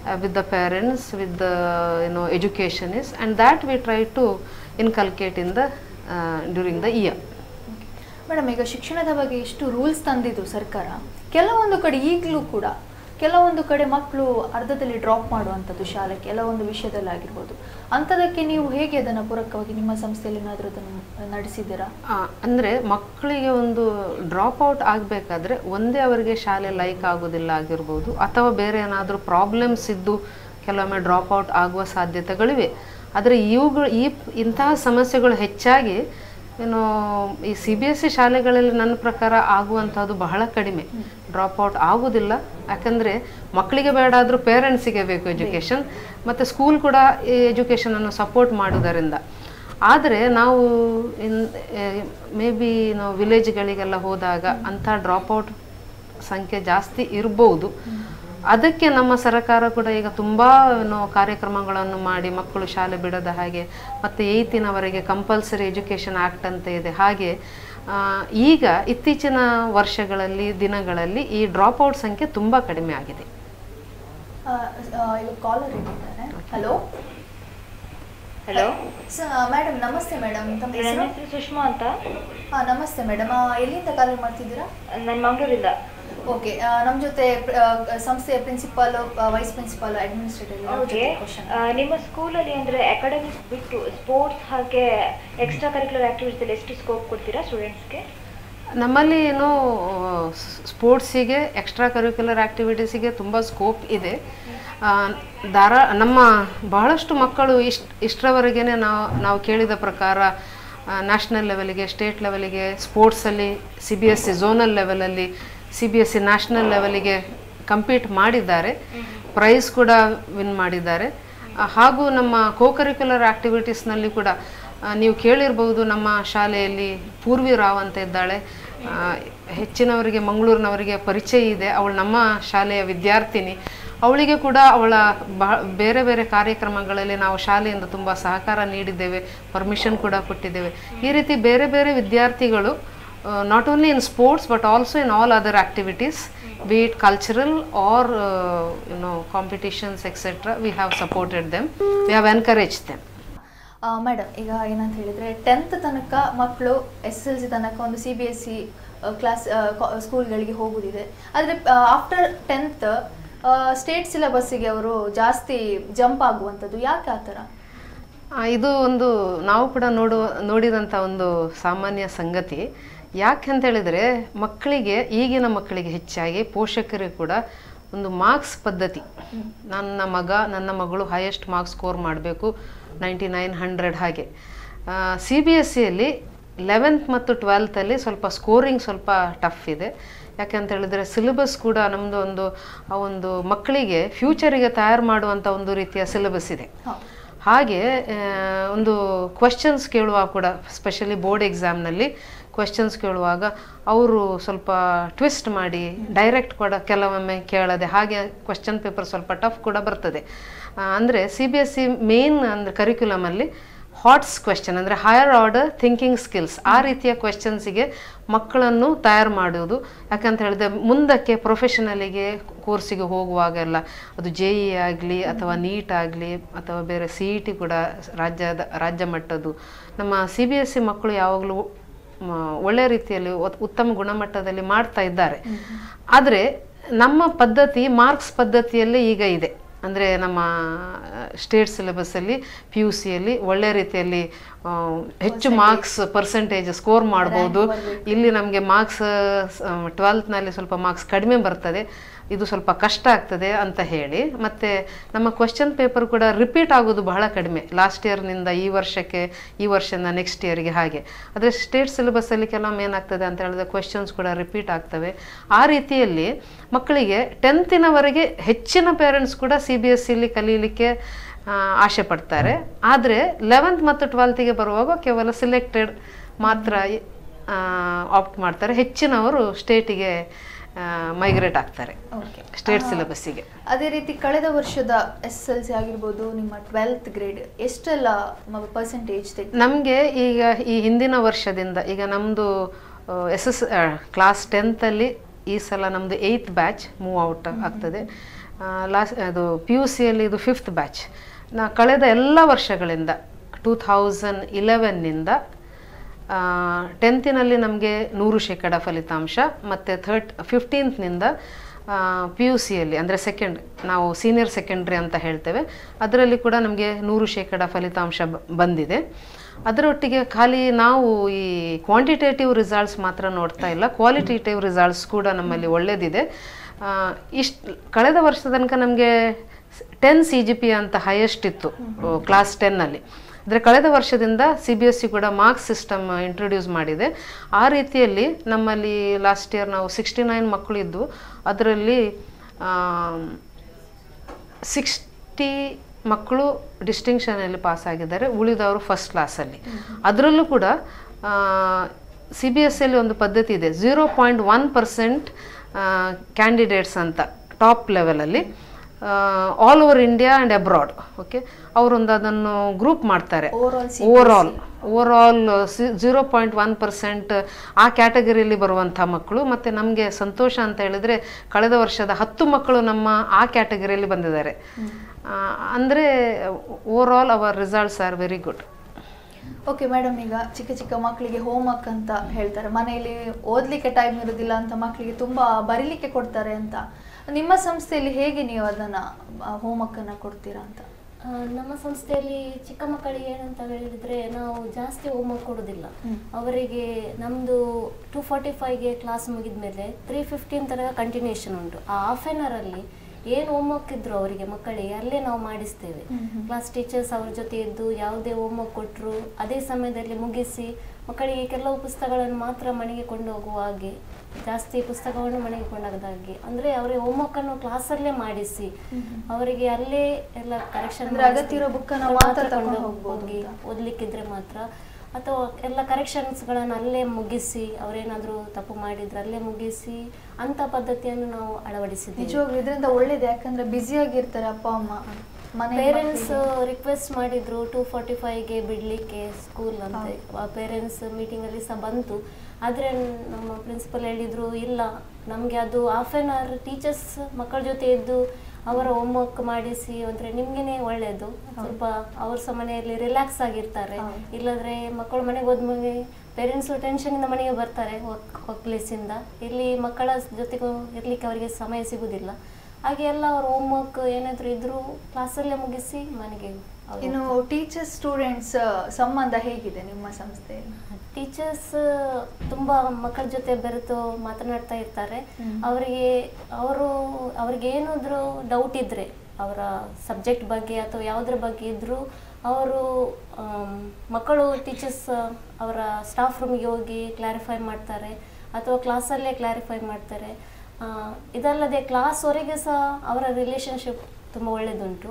uh, with the parents, with the you know educationists, and that we try to inculcate in the uh, during the year. Madam ಈಗ ಶಿಕ್ಷಣದ ಬಗ್ಗೆ ಎಷ್ಟು rules ತಂದಿದ್ದು ಸರ್ಕಾರ ಕೆಲವೊಂದು ಕಡೆ ಈಗಲೂ ಕೂಡ ಕೆಲವೊಂದು ಕಡೆ ಮಕ್ಕಳು ಅರ್ಧದಲ್ಲಿ ಡ್ರಾಪ್ ಮಾಡುವಂಥದ್ದು ಶಾಲೆ ಕೆಲವೊಂದು ವಿಷಯದಲ್ಲಿ ಆಗಿರ್ಬೋದು ಅಂಥದಕ್ಕೆ ನೀವು ಹೇಗೆ ಅದನ್ನು ಪೂರಕವಾಗಿ ನಿಮ್ಮ ಸಂಸ್ಥೆಯಲ್ಲಿ ಏನಾದರೂ ಅದನ್ನು ನಡೆಸಿದ್ದೀರಾ ಆ, ಅಂದ್ರೆ ಮಕ್ಕಳಿಗೆ ಒಂದು ಡ್ರಾಪ್ ಔಟ್ ಆಗಬೇಕಾದ್ರೆ ಒಂದೇ ಅವರಿಗೆ ಶಾಲೆ ಲೈಕ್ ಆಗೋದಿಲ್ಲ ಆಗಿರ್ಬೋದು ಅಥವಾ ಬೇರೆ ಏನಾದರೂ ಪ್ರಾಬ್ಲಮ್ಸ್ ಇದ್ದು ಕೆಲವೊಮ್ಮೆ ಡ್ರಾಪ್ ಔಟ್ ಆಗುವ ಸಾಧ್ಯತೆಗಳಿವೆ ಆದರೆ ಇವುಗಳು ಈ ಇಂತಹ ಸಮಸ್ಯೆಗಳು ಹೆಚ್ಚಾಗಿ ಏನು ಈ ಸಿ ಬಿ ಎಸ್ ಸಿ ಶಾಲೆಗಳಲ್ಲಿ ನನ್ನ ಪ್ರಕಾರ ಆಗುವಂಥದ್ದು ಬಹಳ ಕಡಿಮೆ ಡ್ರಾಪ್ ಔಟ್ ಆಗೋದಿಲ್ಲ ಯಾಕಂದರೆ ಮಕ್ಕಳಿಗೆ ಬೇಡ ಆದರೂ ಪೇರೆಂಟ್ಸಿಗೆ ಬೇಕು ಎಜುಕೇಷನ್ ಮತ್ತು ಸ್ಕೂಲ್ ಕೂಡ ಈ ಎಜುಕೇಷನನ್ನು ಸಪೋರ್ಟ್ ಮಾಡೋದರಿಂದ ಆದರೆ ನಾವು ಇನ್ ಮೇ ಬಿ ನಾವು ವಿಲೇಜ್ಗಳಿಗೆಲ್ಲ ಹೋದಾಗ ಅಂಥ ಡ್ರಾಪ್ಔಟ್ ಸಂಖ್ಯೆ ಜಾಸ್ತಿ ಇರ್ಬೋದು ಅದಕ್ಕೆ ನಮ್ಮ ಸರ್ಕಾರ ಕೂಡ ಈಗ ತುಂಬ ಏನು ಕಾರ್ಯಕ್ರಮಗಳನ್ನು ಮಾಡಿ ಮಕ್ಕಳು ಶಾಲೆ ಬಿಡದ ಹಾಗೆ ಮತ್ತು ಏಯ್ತಿನವರೆಗೆ ಕಂಪಲ್ಸರಿ ಎಜುಕೇಷನ್ ಆ್ಯಕ್ಟ್ ಅಂತ ಇದೆ ಹಾಗೆ ಆ, ಈಗ ಇತ್ತೀಚಿನ ವರ್ಷಗಳಲ್ಲಿ ದಿನಗಳಲ್ಲಿ ಈ ಡ್ರಾಪ್ಔಟ್ ಸಂಖ್ಯೆ ತುಂಬ ಕಡಿಮೆ ಆಗಿದೆ ಈಗ ಕಾಲರ್ ಇಟ್ಟಿದ್ದಾರೆ ಹಲೋ ಹಲೋ ಮೇಡಮ್ ನಮಸ್ತೆ ಮೇಡಮ್ ತಮ್ಮ ನನ್ನ ಹೆಸರು ಹೆಸರು ಸುಷ್ಮಾ ಅಂತ ಹಾಂ ನಮಸ್ತೆ ಮೇಡಮ್ ಎಲ್ಲಿಂದ ಕಾಲ್ ಮಾಡ್ತಿದ್ದೀರಾ ನಾನು ಮಂಗಳೂರಿಂದ ಓಕೆ ನಮ್ಮ ಜೊತೆ ಪ್ರ- ಆ, ಸಂಸ್ಥೆಯ principal vice principal administrative okay ನಿಮ್ಮ ಸ್ಕೂಲಲ್ಲಿ ಅಂದರೆ ಅಕಾಡೆಮಿಕ್ಸ್ ಬಿಟ್ಟು ಸ್ಪೋರ್ಟ್ಸ್ ಹಾಗೆ ಎಕ್ಸ್ಟ್ರಾ ಕರಿಕ್ಯುಲರ್ ಆಕ್ಟಿವಿಟೀಸ್ ಎಷ್ಟು ಸ್ಕೋಪ್ ಕೊಡ್ತೀರಾ ಸ್ಟೂಡೆಂಟ್ಸ್ಗೆ ನಮ್ಮಲ್ಲಿ ಏನು ಸ್ಪೋರ್ಟ್ಸಿಗೆ ಎಕ್ಸ್ಟ್ರಾ ಕರಿಕ್ಯುಲರ್ ಆ್ಯಕ್ಟಿವಿಟೀಸಿಗೆ ತುಂಬ ಸ್ಕೋಪ್ ಇದೆ ಆ, ಧಾರಾ ನಮ್ಮ ಬಹಳಷ್ಟು ಮಕ್ಕಳು ಇಷ್ಟ ಇಷ್ಟರವರೆಗೆ ನಾವು ನಾವು ಕೇಳಿದ ಪ್ರಕಾರ ನ್ಯಾಷನಲ್ ಲೆವೆಲಿಗೆ ಸ್ಟೇಟ್ ಲೆವೆಲಿಗೆ ಸ್ಪೋರ್ಟ್ಸಲ್ಲಿ C B S E zonal ಲೆವೆಲಲ್ಲಿ C B S E national ಲೆವೆಲಿಗೆ ಕಂಪೀಟ್ ಮಾಡಿದ್ದಾರೆ ಪ್ರೈಸ್ ಕೂಡ ವಿನ್ ಮಾಡಿದ್ದಾರೆ ಆ, ಹಾಗೂ ನಮ್ಮ ಕೋ ಕರಿಕ್ಯುಲರ್ ಆ್ಯಕ್ಟಿವಿಟೀಸ್ನಲ್ಲಿ ಕೂಡ ಆ, ನೀವು ಕೇಳಿರ್ಬೋದು ನಮ್ಮ ಶಾಲೆಯಲ್ಲಿ ಪೂರ್ವಿ ರಾವ್ ಅಂತ ಇದ್ದಾಳೆ ಆ, ಹೆಚ್ಚಿನವರಿಗೆ ಮಂಗಳೂರಿನವರಿಗೆ ಪರಿಚಯ ಇದೆ ಅವಳು ನಮ್ಮ ಶಾಲೆಯ ವಿದ್ಯಾರ್ಥಿನಿ ಅವಳಿಗೆ ಕೂಡ ಅವಳ ಬಹ ಬೇರೆ ಬೇರೆ ಕಾರ್ಯಕ್ರಮಗಳಲ್ಲಿ ನಾವು ಶಾಲೆಯಿಂದ ತುಂಬ ಸಹಕಾರ ನೀಡಿದ್ದೇವೆ ಪರ್ಮಿಷನ್ ಕೂಡ ಕೊಟ್ಟಿದ್ದೇವೆ ಈ ರೀತಿ ಬೇರೆ ಬೇರೆ ವಿದ್ಯಾರ್ಥಿಗಳು not only in sports but also in all other activities be it cultural or you know competitions etcetera we have supported them we have encourage them madam ಈಗ ಏನಂತ ಹೇಳಿದ್ರೆ ಟೆಂತ್ ತನಕ ಮಕ್ಕಳು ಎಸ್ ಎಲ್ ಸಿ ತನಕ ಒಂದು C B S E class ಸ್ಕೂಲ್ಗಳಿಗೆ ಹೋಗುದಿದೆ ಆದರೆ ಆಫ್ಟರ್ ಟೆಂತ್ ಸ್ಟೇಟ್ ಸಿಲೆಬಸ್ಸಿಗೆ ಅವರು ಜಾಸ್ತಿ ಜಂಪ್ ಆಗುವಂಥದ್ದು ಯಾಕೆ ಆ ಥರ ಆ, ಇದು ಒಂದು ನಾವು ಕೂಡ ನೋಡುವ ನೋಡಿದಂಥ ಒಂದು ಸಾಮಾನ್ಯ ಸಂಗತಿ ಯಾಕೆ ಅಂತ ಹೇಳಿದರೆ ಮಕ್ಕಳಿಗೆ ಈಗಿನ ಮಕ್ಕಳಿಗೆ ಹೆಚ್ಚಾಗಿ ಪೋಷಕರಿಗೆ ಕೂಡ ಒಂದು ಮಾರ್ಕ್ಸ್ ಪದ್ಧತಿ ನನ್ನ ಮಗ ನನ್ನ ಮಗಳು ಹೈಯೆಸ್ಟ್ ಮಾರ್ಕ್ಸ್ ಸ್ಕೋರ್ ಮಾಡಬೇಕು ನೈಂಟಿ ನೈನ್ ಹಂಡ್ರೆಡ್ ಹಾಗೆ ಸಿ ಬಿ ಎಸ್ ಸಿಯಲ್ಲಿ ಲೆವೆಂತ್ ಮತ್ತು ಟ್ವೆಲ್ತಲ್ಲಿ ಸ್ವಲ್ಪ ಸ್ಕೋರಿಂಗ್ ಸ್ವಲ್ಪ ಟಫ್ ಇದೆ ಯಾಕೆಂತ ಹೇಳಿದರೆ ಸಿಲೆಬಸ್ ಕೂಡ ನಮ್ಮದು ಒಂದು ಆ ಒಂದು ಮಕ್ಕಳಿಗೆ ಫ್ಯೂಚರಿಗೆ ತಯಾರು ಮಾಡುವಂಥ ಒಂದು ರೀತಿಯ ಸಿಲೆಬಸ್ ಇದೆ ಹಾಗೆ ಆ, ಒಂದು ಕ್ವಶನ್ಸ್ ಕೇಳುವಾಗ ಕೂಡ ಸ್ಪೆಷಲಿ ಬೋರ್ಡ್ ಎಕ್ಸಾಮ್ನಲ್ಲಿ ಕ್ವಶನ್ಸ್ ಕೇಳುವಾಗ ಅವರು ಸ್ವಲ್ಪ ಟ್ವಿಸ್ಟ್ ಮಾಡಿ ಡೈರೆಕ್ಟ್ ಕೂಡ ಕೆಲವೊಮ್ಮೆ ಕೇಳದೆ ಹಾಗೆ ಕ್ವಶನ್ ಪೇಪರ್ ಸ್ವಲ್ಪ ಟಫ್ ಕೂಡ ಬರ್ತದೆ ಅಂದರೆ C B S E main ಅಂದರೆ ಕರಿಕ್ಯುಲಮಲ್ಲಿ ಹಾಟ್ಸ್ ಕ್ವೆಶನ್ ಅಂದರೆ ಹೈಯರ್ ಆರ್ಡರ್ ಥಿಂಕಿಂಗ್ ಸ್ಕಿಲ್ಸ್ ಆ ರೀತಿಯ ಕ್ವೆಶನ್ಸಿಗೆ ಮಕ್ಕಳನ್ನು ತಯಾರು ಮಾಡುವುದು ಯಾಕಂತ ಹೇಳಿದ್ರೆ ಮುಂದಕ್ಕೆ ಪ್ರೊಫೆಷನಲಿಗೆ ಕೋರ್ಸಿಗೆ ಹೋಗುವಾಗೆಲ್ಲ ಅದು ಜೆ ಇ ಆಗಲಿ ಅಥವಾ ನೀಟ್ ಆಗಲಿ ಅಥವಾ ಬೇರೆ ಸಿ ಇ ಟಿ ಕೂಡ ರಾಜ್ಯದ ರಾಜ್ಯ ಮಟ್ಟದ್ದು ನಮ್ಮ ಸಿ ಬಿ ಎಸ್ ಸಿ ಮಕ್ಕಳು ಯಾವಾಗಲೂ ಮ, ಒಳ್ಳೆ ರೀತಿಯಲ್ಲಿ ಉತ್- ಉತ್ತಮ ಗುಣಮಟ್ಟದಲ್ಲಿ ಮಾಡ್ತಾ ಇದ್ದಾರೆ ಆದರೆ ನಮ್ಮ ಪದ್ಧತಿ ಮಾರ್ಕ್ಸ್ ಪದ್ಧತಿಯಲ್ಲೇ ಈಗ ಇದೆ ಅಂದರೆ ನಮ್ಮ ಸ್ಟೇಟ್ ಸಿಲೆಬಸ್ಸಲ್ಲಿ ಪಿ ಯು ಸಿಯಲ್ಲಿ ಒಳ್ಳೆ ರೀತಿಯಲ್ಲಿ ಆ, ಹೆಚ್ಚು ಮಾರ್ಕ್ಸ್ ಪರ್ಸೆಂಟೇಜ್ ಸ್ಕೋರ್ ಮಾಡ್ಬೋದು ಇಲ್ಲಿ ನಮಗೆ ಮಾರ್ಕ್ಸ್ ಟ್ವೆಲ್ತ್ನಲ್ಲಿ ಸ್ವಲ್ಪ ಮಾರ್ಕ್ಸ್ ಕಡಿಮೆ ಬರ್ತದೆ ಇದು ಸ್ವಲ್ಪ ಕಷ್ಟ ಆಗ್ತದೆ ಅಂತ ಹೇಳಿ ಮತ್ತು ನಮ್ಮ ಕ್ವಶನ್ ಪೇಪರ್ ಕೂಡ ರಿಪೀಟ್ ಆಗೋದು ಬಹಳ ಕಡಿಮೆ ಲಾಸ್ಟ್ ಇಯರ್ನಿಂದ ಈ ವರ್ಷಕ್ಕೆ ಈ ವರ್ಷದಿಂದ ನೆಕ್ಸ್ಟ್ ಇಯರ್ಗೆ ಹಾಗೆ ಆದರೆ ಸ್ಟೇಟ್ ಸಿಲೆಬಸ್ಸಲ್ಲಿ ಕೆಲವೊಮ್ಮೆ ಏನಾಗ್ತದೆ ಅಂತ ಹೇಳಿದ್ರೆ ಕ್ವೆಶನ್ಸ್ ಕೂಡ ರಿಪೀಟ್ ಆಗ್ತವೆ ಆ ರೀತಿಯಲ್ಲಿ ಮಕ್ಕಳಿಗೆ ಟೆಂತಿನವರೆಗೆ ಹೆಚ್ಚಿನ ಪೇರೆಂಟ್ಸ್ ಕೂಡ ಸಿ ಬಿ ಎಸ್ ಸಿಲಿ ಕಲೀಲಿಕ್ಕೆ ಆ, ಆಸೆ ಪಡ್ತಾರೆ ಆದರೆ ಲೆವೆಂತ್ ಮತ್ತು ಟ್ವೆಲ್ತಿಗೆ ಬರುವಾಗ ಕೇವಲ ಸಿಲೆಕ್ಟೆಡ್ ಮಾತ್ರ ಆಪ್ಟ್ ಮಾಡ್ತಾರೆ ಹೆಚ್ಚಿನವರು ಸ್ಟೇಟಿಗೆ ಮೈಗ್ರೇಟ್ ಆಗ್ತಾರೆ ಓಕೆ ಸ್ಟೇಟ್ ಸಿಲೆಬಸ್ಸಿಗೆ ಅದೇ ರೀತಿ ಕಳೆದ ವರ್ಷದ ಎಸ್ ಎಲ್ ಸಿ ಆಗಿರ್ಬೋದು ನಿಮ್ಮ ಟ್ವೆಲ್ತ್ ಗ್ರೇಡ್ ಎಷ್ಟೆಲ್ಲ ಪರ್ಸೆಂಟೇಜ್ ತೆಗೆ ನಮಗೆ ಈಗ ಈ ಹಿಂದಿನ ವರ್ಷದಿಂದ ಈಗ ನಮ್ಮದು ಎಸ್ ಎಸ್ ಕ್ಲಾಸ್ ಟೆಂತಲ್ಲಿ ಈ ಸಲ ನಮ್ಮದು ಏಯ್ತ್ ಬ್ಯಾಚ್ ಮೂವ್ ಔಟ್ ಆಗ್ತದೆ ಲಾಸ್ಟ್ ಅದು ಪಿ ಯು ಸಿಯಲ್ಲಿ ಇದು ಫಿಫ್ತ್ ಬ್ಯಾಚ್ ನಾ ಕಳೆದ ಎಲ್ಲ ವರ್ಷಗಳಿಂದ ಟೂ ಥೌಸಂಡ್ ಇಲೆವೆನ್ನಿಂದ ಟೆಂತಿನಲ್ಲಿ ನಮಗೆ ನೂರು ಶೇಕಡ ಫಲಿತಾಂಶ ಮತ್ತು ಥರ್ಟ್ ಫಿಫ್ಟೀನ್ತ್ನಿಂದ ಪಿ ಯು ಸಿಯಲ್ಲಿ ಅಂದರೆ ಸೆಕೆಂಡ್ ನಾವು ಸೀನಿಯರ್ ಸೆಕೆಂಡ್ರಿ ಅಂತ ಹೇಳ್ತೇವೆ ಅದರಲ್ಲಿ ಕೂಡ ನಮಗೆ ನೂರು ಶೇಕಡ ಫಲಿತಾಂಶ ಬ- ಬಂದಿದೆ ಅದರೊಟ್ಟಿಗೆ ಖಾಲಿ ನಾವು ಈ ಕ್ವಾಂಟಿಟೇಟಿವ್ ರಿಸಲ್ಟ್ಸ್ ಮಾತ್ರ ನೋಡ್ತಾ ಇಲ್ಲ ಕ್ವಾಲಿಟೇಟಿವ್ ರಿಸಲ್ಟ್ಸ್ ಕೂಡ ನಮ್ಮಲ್ಲಿ ಒಳ್ಳೆಯದಿದೆ ಇಷ್ಟು ಕಳೆದ ವರ್ಷದ ತನಕ ನಮಗೆ ಟೆನ್ ಸಿ ಜಿ ಪಿ ಅಂತ ಹೈಯೆಸ್ಟ್ ಇತ್ತು ಕ್ಲಾಸ್ ಟೆನ್ನಲ್ಲಿ ಅಂದರೆ ಕಳೆದ ವರ್ಷದಿಂದ ಸಿ ಬಿ ಎಸ್ ಸಿ ಕೂಡ ಮಾರ್ಕ್ಸ್ ಸಿಸ್ಟಮ್ ಇಂಟ್ರೊಡ್ಯೂಸ್ ಮಾಡಿದೆ ಆ ರೀತಿಯಲ್ಲಿ ನಮ್ಮಲ್ಲಿ ಲಾಸ್ಟ್ ಇಯರ್ ನಾವು ಸಿಕ್ಸ್ಟಿ ನೈನ್ ಮಕ್ಕಳು ಇದ್ವು ಅದರಲ್ಲಿ ಸಿಕ್ಸ್ಟಿ ಮಕ್ಕಳು ಡಿಸ್ಟಿಂಕ್ಷನಲ್ಲಿ ಪಾಸ್ ಆಗಿದ್ದಾರೆ ಉಳಿದವರು ಫಸ್ಟ್ ಕ್ಲಾಸಲ್ಲಿ ಅದರಲ್ಲೂ ಕೂಡ ಸಿ ಬಿ ಎಸ್ ಸಿಯಲ್ಲಿ ಒಂದು ಪದ್ಧತಿ ಇದೆ zero point one percent candidates ಅಂತ ಟಾಪ್ ಲೆವೆಲಲ್ಲಿ all over India and abroad okay ಅವರೊಂದು ಅದನ್ನು ಗ್ರೂಪ್ ಮಾಡ್ತಾರೆ over all over all zero point one percent ಆ ಕ್ಯಾಟಗರಿಯಲ್ಲಿ ಬರುವಂಥ ಮಕ್ಕಳು ಮತ್ತು ನಮಗೆ ಸಂತೋಷ ಅಂತ ಹೇಳಿದರೆ ಕಳೆದ ವರ್ಷದ ಹತ್ತು ಮಕ್ಕಳು ನಮ್ಮ ಆ ಕ್ಯಾಟಗರಿಯಲ್ಲಿ ಬಂದಿದ್ದಾರೆ ಅಂದರೆ over all our results are very good okay madam ಈಗ ಚಿಕ್ಕ ಚಿಕ್ಕ ಮಕ್ಕಳಿಗೆ ಹೋಮ್ವರ್ಕ್ ಅಂತ ಹೇಳ್ತಾರೆ ಮನೆಯಲ್ಲಿ ಓದ್ಲಿಕ್ಕೆ ಟೈಮ್ ಇರೋದಿಲ್ಲ ಅಂತ ಮಕ್ಕಳಿಗೆ ತುಂಬಾ ಬರೀಲಿಕ್ಕೆ ಕೊಡ್ತಾರೆ ಅಂತ ನಿಮ್ಮ ಸಂಸ್ಥೆಯಲ್ಲಿ ಹೇಗೆ ನೀವು ಅದನ್ನ ಹೋಮ್ವರ್ಕ್ ಅನ್ನ ಕೊಡ್ತೀರಾ ಅಂತ ಆ, ನಮ್ಮ ಸಂಸ್ಥೆಯಲ್ಲಿ ಚಿಕ್ಕ ಮಕ್ಕಳಿಗೆ ಏನಂತ ಹೇಳಿದ್ರೆ ನಾವು ಜಾಸ್ತಿ ಹೋಮ್ವರ್ಕ್ ಕೊಡೋದಿಲ್ಲ ಅವರಿಗೆ ನಮ್ಮದು ಟೂ ಫಾರ್ಟಿ ಫೈವ್ಗೆ ಕ್ಲಾಸ್ ಮುಗಿದ್ಮೇಲೆ ತ್ರೀ ಫಿಫ್ಟೀನ್ ತನಕ ಕಂಟಿನ್ಯೂಷನ್ ಉಂಟು ಆ ಹಾಫ್ ಆನ್ ಅವರಲ್ಲಿ ಏನು ಹೋಮ್ವರ್ಕ್ ಇದ್ರು ಅವರಿಗೆ ಮಕ್ಕಳಿಗೆ ಅಲ್ಲೇ ನಾವು ಮಾಡಿಸ್ತೇವೆ ಕ್ಲಾಸ್ ಟೀಚರ್ಸ್ ಅವ್ರ ಜೊತೆ ಇದ್ದು ಯಾವುದೇ ಹೋಮ್ವರ್ಕ್ ಕೊಟ್ಟರು ಅದೇ ಸಮಯದಲ್ಲಿ ಮುಗಿಸಿ ಮಕ್ಕಳಿಗೆ ಕೆಲವು ಪುಸ್ತಕಗಳನ್ನು ಮಾತ್ರ ಮನೆಗೆ ಕೊಂಡು ಹೋಗುವ ಹಾಗೆ ಜಾಸ್ತಿ ಪುಸ್ತಕವನ್ನು ಮನೆಗೆ ಕೊಂಡೋಗದ ಹಾಗೆ ಅಂದರೆ ಅವರಿಗೆ ಹೋಮ್ವರ್ಕ್ ಅನ್ನು ಕ್ಲಾಸಲ್ಲೇ ಮಾಡಿಸಿ ಅವರಿಗೆ ಅಲ್ಲೇ ಎಲ್ಲ ಕರೆಕ್ಷನ್ ಅಂದ್ರೆ ಅಗತ್ಯ ಇರೋ book ಅನ್ನ ಮಾತ್ರ ತಗೊಂಡು ಹೋಗ್ಬೋದು ಹೋಗಿ ಅಂತ. ಓದ್ಲಿಕ್ಕಿದ್ರೆ ಮಾತ್ರ ಅಥವಾ ಎಲ್ಲ ಕರೆಕ್ಷನ್ಸ್ಗಳನ್ನು ಅಲ್ಲೇ ಮುಗಿಸಿ ಅವರೇನಾದರೂ ತಪ್ಪು ಮಾಡಿದ್ರೆ ಅಲ್ಲೇ ಮುಗಿಸಿ ಅಂತ ಪದ್ಧತಿಯನ್ನು ನಾವು ಅಳವಡಿಸಿದ್ದೀವಿ ನಿಜವಾಗ್ಲೂ ಇದರಿಂದ ಒಳ್ಳೇದು ಯಾಕಂದ್ರೆ ಬ್ಯುಸಿ ಆಗಿರ್ತಾರೆ ಅಪ್ಪ ಅಮ್ಮ ಮನೆ ಪೇರೆಂಟ್ಸ್ ರಿಕ್ವೆಸ್ಟ್ ಮಾಡಿದ್ರು ಟೂ ಫಾರ್ಟಿ ಫೈವ್ಗೆ ಬಿಡಲಿಕ್ಕೆ ಸ್ಕೂಲ್ ಅಂತ ಪೇರೆಂಟ್ಸ್ ಮೀಟಿಂಗಲ್ಲಿ ಸಹ ಬಂತು ಆದರೆ ನಮ್ಮ ಪ್ರಿನ್ಸಿಪಲ್ ಹೇಳಿದ್ರು ಇಲ್ಲ ನಮಗೆ ಅದು ಹಾಫ್ ಆನ್ ಅವರ್ ಟೀಚರ್ಸ್ ಮಕ್ಕಳ ಜೊತೆ ಇದ್ದು ಅವರ ಹೋಮ್ವರ್ಕ್ ಮಾಡಿಸಿ ಅಂದರೆ ನಿಮ್ಗೇನೆ ಒಳ್ಳೆಯದು ಸ್ವಲ್ಪ ಅವ್ರ ಸಹ ಮನೆಯಲ್ಲಿ ರಿಲ್ಯಾಕ್ಸ್ ಆಗಿರ್ತಾರೆ ಇಲ್ಲದ್ರೆ ಮಕ್ಕಳು ಮನೆಗೆ ಹೋದ್ಮೇಲೆ ಪೇರೆಂಟ್ಸು ಟೆನ್ಷನಿಂದ ಮನೆಗೆ ಬರ್ತಾರೆ ವರ್ಕ್ ವರ್ಕ್ ಪ್ಲೇಸಿಂದ ಇಲ್ಲಿ ಮಕ್ಕಳ ಜೊತೆಗೂ ಇರಲಿಕ್ಕೆ ಅವರಿಗೆ ಸಮಯ ಸಿಗುವುದಿಲ್ಲ ಹಾಗೆ ಎಲ್ಲ ಅವ್ರ ಹೋಮ್ವರ್ಕ್ ಏನಾದರೂ ಇದ್ರೂ ಕ್ಲಾಸಲ್ಲೇ ಮುಗಿಸಿ ಮನೆಗೆ ಅವ್ರು ಇನ್ನು ಟೀಚರ್ಸ್ ಸ್ಟೂಡೆಂಟ್ಸ್ ಸಂಬಂಧ ಹೇಗಿದೆ ನಿಮ್ಮ ಸಂಸ್ಥೆಯಲ್ಲಿ ಟೀಚರ್ಸ್ ತುಂಬ ಮಕ್ಕಳ ಜೊತೆ ಬೆರೆತು ಮಾತನಾಡ್ತಾ ಇರ್ತಾರೆ ಅವರಿಗೆ ಅವರು ಅವ್ರಿಗೆ ಏನಾದರೂ ಡೌಟ್ ಇದ್ದರೆ ಅವರ ಸಬ್ಜೆಕ್ಟ್ ಬಗ್ಗೆ ಅಥವಾ ಯಾವುದ್ರ ಬಗ್ಗೆ ಇದ್ದರೂ ಅವರು ಆಮ್, ಮಕ್ಕಳು ಟೀಚರ್ಸ್ ಅವರ ಸ್ಟಾಫ್ ರೂಮಿಗೆ ಹೋಗಿ ಕ್ಲಾರಿಫೈ ಮಾಡ್ತಾರೆ ಅಥವಾ ಕ್ಲಾಸಲ್ಲೇ ಕ್ಲಾರಿಫೈ ಮಾಡ್ತಾರೆ ಆ, ಇದಲ್ಲದೆ ಕ್ಲಾಸ್ ಹೊರಗೆ ಸಹ ಅವರ ರಿಲೇಶನ್ಶಿಪ್ ತುಂಬ ಒಳ್ಳೆಯದುಂಟು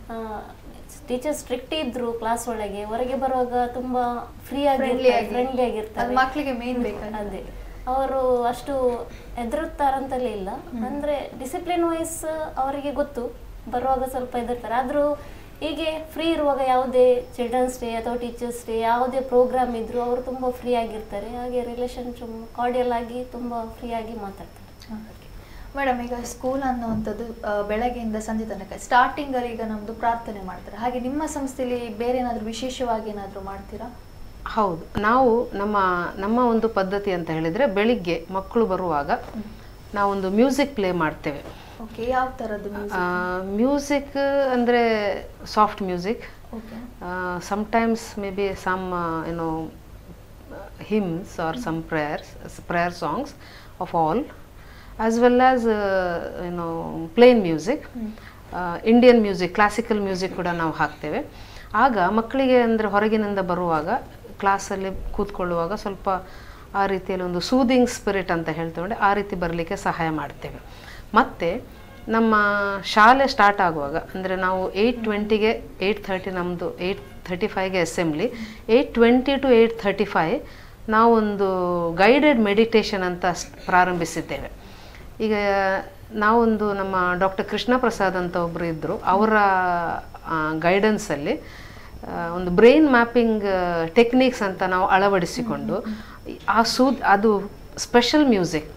ಟೀಚರ್ ಸ್ಟ್ರಿಕ್ಟ್ ಇದ್ರು ಕ್ಲಾಸ್ ಒಳಗೆ ಹೊರಗೆ ಬರುವಾಗ ತುಂಬಾ ಫ್ರೀ Friendly ಆಗಿ ಆಗಿ. ಫ್ರೆಂಡ್ಲಿ ಅದು ಆಗಿರ್ತಾರೆ ಮಕ್ಳಿಗೆ main ಬೇಕಾಗಿರೋದು. ಅದೇ ಅವರು ಅಷ್ಟು ಹೆದರುತ್ತಾರಂತಲೇ ಇಲ್ಲ ಅಂದ್ರೆ ಡಿಸಿಪ್ಲಿನ್ ವೈಸ್ ಅವರಿಗೆ ಗೊತ್ತು ಬರುವಾಗ ಸ್ವಲ್ಪ ಹೆದರ್ತಾರೆ ಆದ್ರೂ ಹೀಗೆ ಫ್ರೀ ಇರುವಾಗ ಯಾವುದೇ ಚಿಲ್ಡ್ರನ್ಸ್ ಡೇ ಅಥವಾ ಟೀಚರ್ಸ್ ಡೇ ಯಾವುದೇ ಪ್ರೋಗ್ರಾಮ್ ಇದ್ರು ಅವರು ತುಂಬಾ ಫ್ರೀ ಆಗಿರ್ತಾರೆ ಹಾಗೆ ರಿಲೇಶನ್ಶಿಪ್ ಕಾರ್ಡಿಯಲ್ ಆಗಿ ತುಂಬಾ ಫ್ರೀ ಆಗಿ ಮಾತಾಡ್ತಾರೆ ಮೇಡಮ್ ಈಗ ಸ್ಕೂಲ್ ಅನ್ನುವಂಥದ್ದು ಆ, ಬೆಳಗ್ಗೆಯಿಂದ ಸಂಜೆ ತನಕ ಸ್ಟಾರ್ಟಿಂಗ್ ಅಲ್ಲಿ ಈಗ ನಮ್ದು ಪ್ರಾರ್ಥನೆ ಮಾಡ್ತಾರೆ ಹಾಗೆ ನಿಮ್ಮ ಸಂಸ್ಥೆಯಲ್ಲಿ ಬೇರೆ ಏನಾದ್ರು ವಿಶೇಷವಾಗಿ ಏನಾದ್ರು ಮಾಡ್ತೀರಾ ಹೌದು ನಾವು ನಮ್ಮ ನಮ್ಮ ಒಂದು ಪದ್ಧತಿ ಅಂತ ಹೇಳಿದರೆ ಬೆಳಿಗ್ಗೆ ಮಕ್ಕಳು ಬರುವಾಗ ನಾವೊಂದು ಮ್ಯೂಸಿಕ್ ಪ್ಲೇ ಮಾಡ್ತೇವೆ ಓಕೆ ಯಾವ ತರದ್ದು ಮ್ಯೂಸಿಕ್ ಅಂದರೆ soft music okay sometimes maybe some uh, you know uh, hymns or some prayers s- prayer songs of all as well as uh, you know plain music Indian music classical music ಕೂಡ ನಾವು ಹಾಕ್ತೇವೆ ಆಗ ಮಕ್ಕಳಿಗೆ ಅಂದರೆ ಹೊರಗಿನಿಂದ ಬರುವಾಗ ಕ್ಲಾಸಲ್ಲಿ ಕೂತ್ಕೊಳ್ಳುವಾಗ ಸ್ವಲ್ಪ ಆ ರೀತಿಯಲ್ಲಿ ಒಂದು ಸೂದಿಂಗ್ ಸ್ಪಿರಿಟ್ ಅಂತ ಹೇಳ್ತೇವೆ ಆ ರೀತಿ ಬರಲಿಕ್ಕೆ ಸಹಾಯ ಮಾಡ್ತೇವೆ ಮತ್ತು ನಮ್ಮ ಶಾಲೆ ಸ್ಟಾರ್ಟ್ ಆಗುವಾಗ ಅಂದರೆ ನಾವು ಏಯ್ಟ್ ಟ್ವೆಂಟಿಗೆ ಏಯ್ಟ್ ಥರ್ಟಿ ನಮ್ಮದು ಏಯ್ಟ್ ಥರ್ಟಿ ಫೈವ್ಗೆ assembly eight twenty to eight thirty five ನಾವೊಂದು ಗೈಡೆಡ್ ಮೆಡಿಟೇಷನ್ ಅಂತ ಸ್- ಪ್ರಾರಂಭಿಸಿದ್ದೇವೆ ಈಗ ನಾವೊಂದು ನಮ್ಮ ಡಾಕ್ಟರ್ ಕೃಷ್ಣ ಪ್ರಸಾದ್ ಅಂತ ಒಬ್ಬರು ಇದ್ದರು ಅವರ ಗೈಡೆನ್ಸಲ್ಲಿ ಒಂದು ಬ್ರೈನ್ ಮ್ಯಾಪಿಂಗ್ ಟೆಕ್ನಿಕ್ಸ್ ಅಂತ ನಾವು ಅಳವಡಿಸಿಕೊಂಡು ಆ ಸೂದ್ ಅದು ಸ್ಪೆಷಲ್ ಮ್ಯೂಸಿಕ್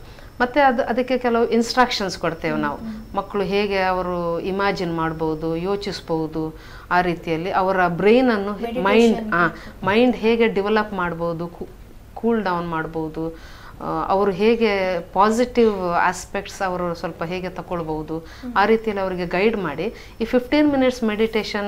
ಮತ್ತು ಅದು ಅದಕ್ಕೆ ಕೆಲವು ಇನ್ಸ್ಟ್ರಕ್ಷನ್ಸ್ ಕೊಡ್ತೇವೆ ನಾವು ಮಕ್ಕಳು ಹೇಗೆ ಅವರು ಇಮ್ಯಾಜಿನ್ ಮಾಡ್ಬೋದು ಯೋಚಿಸ್ಬೋದು ಆ ರೀತಿಯಲ್ಲಿ ಅವರ ಬ್ರೈನನ್ನು ಮೈಂಡ್ ಮೈಂಡ್ ಹೇಗೆ ಡೆವಲಪ್ ಮಾಡ್ಬೋದು ಕೂಲ್ ಡೌನ್ ಮಾಡ್ಬೋದು ಆ, ಅವರು ಹೇಗೆ ಪಾಸಿಟಿವ್ ಆಸ್ಪೆಕ್ಟ್ಸ್ ಅವರು ಸ್ವಲ್ಪ ಹೇಗೆ ತಗೊಳ್ಬಹುದು ಆ ರೀತಿಯಲ್ಲಿ ಅವರಿಗೆ ಗೈಡ್ ಮಾಡಿ ಈ fifteen minutes meditation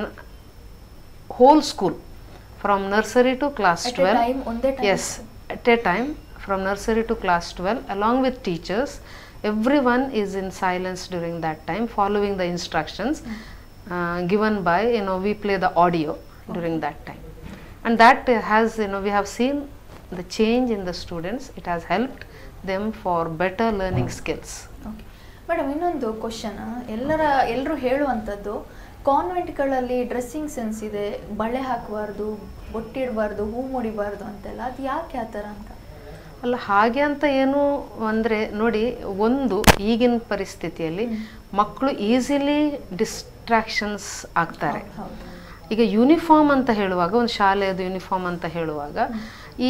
whole school from nursery to class At a twelve time, ಒಂದೇ time ಎಸ್ at a time from nursery to class 12 along with teachers everyone is in silence during that time following the instructions uh, given by you know we play the audio during that time and that uh, has you know we have seen the change in the students it has helped them for better learning skills okay madam ಇನ್ನೊಂದು question ಎಲ್ಲರ ಎಲ್ಲರೂ ಹೇಳುವಂಥದ್ದು ಕಾನ್ವೆಂಟ್ಗಳಲ್ಲಿ dressing sense ಇದೆ ಬಳೆ ಹಾಕಬಾರ್ದು ಬೊಟ್ಟಿಡಬಾರ್ದು ಹೂ ಮುಡಿಬಾರ್ದು ಅಂತೆಲ್ಲ ಅದು ಯಾಕೆ ಆ ಥರ ಅಂತ ಅಲ್ಲ ಹಾಗೆ ಅಂತ ಏನು ಅಂದರೆ ನೋಡಿ ಒಂದು ಈಗಿನ ಪರಿಸ್ಥಿತಿಯಲ್ಲಿ ಮಕ್ಕಳು ಈಸಿಲಿ ಡಿಸ್ಟ್ರಾಕ್ಷನ್ಸ್ ಆಗ್ತಾರೆ ಹೌದು ಈಗ ಯೂನಿಫಾರ್ಮ್ ಅಂತ ಹೇಳುವಾಗ ಒಂದು ಶಾಲೆಯದು ಯೂನಿಫಾರ್ಮ್ ಅಂತ ಹೇಳುವಾಗ ಈ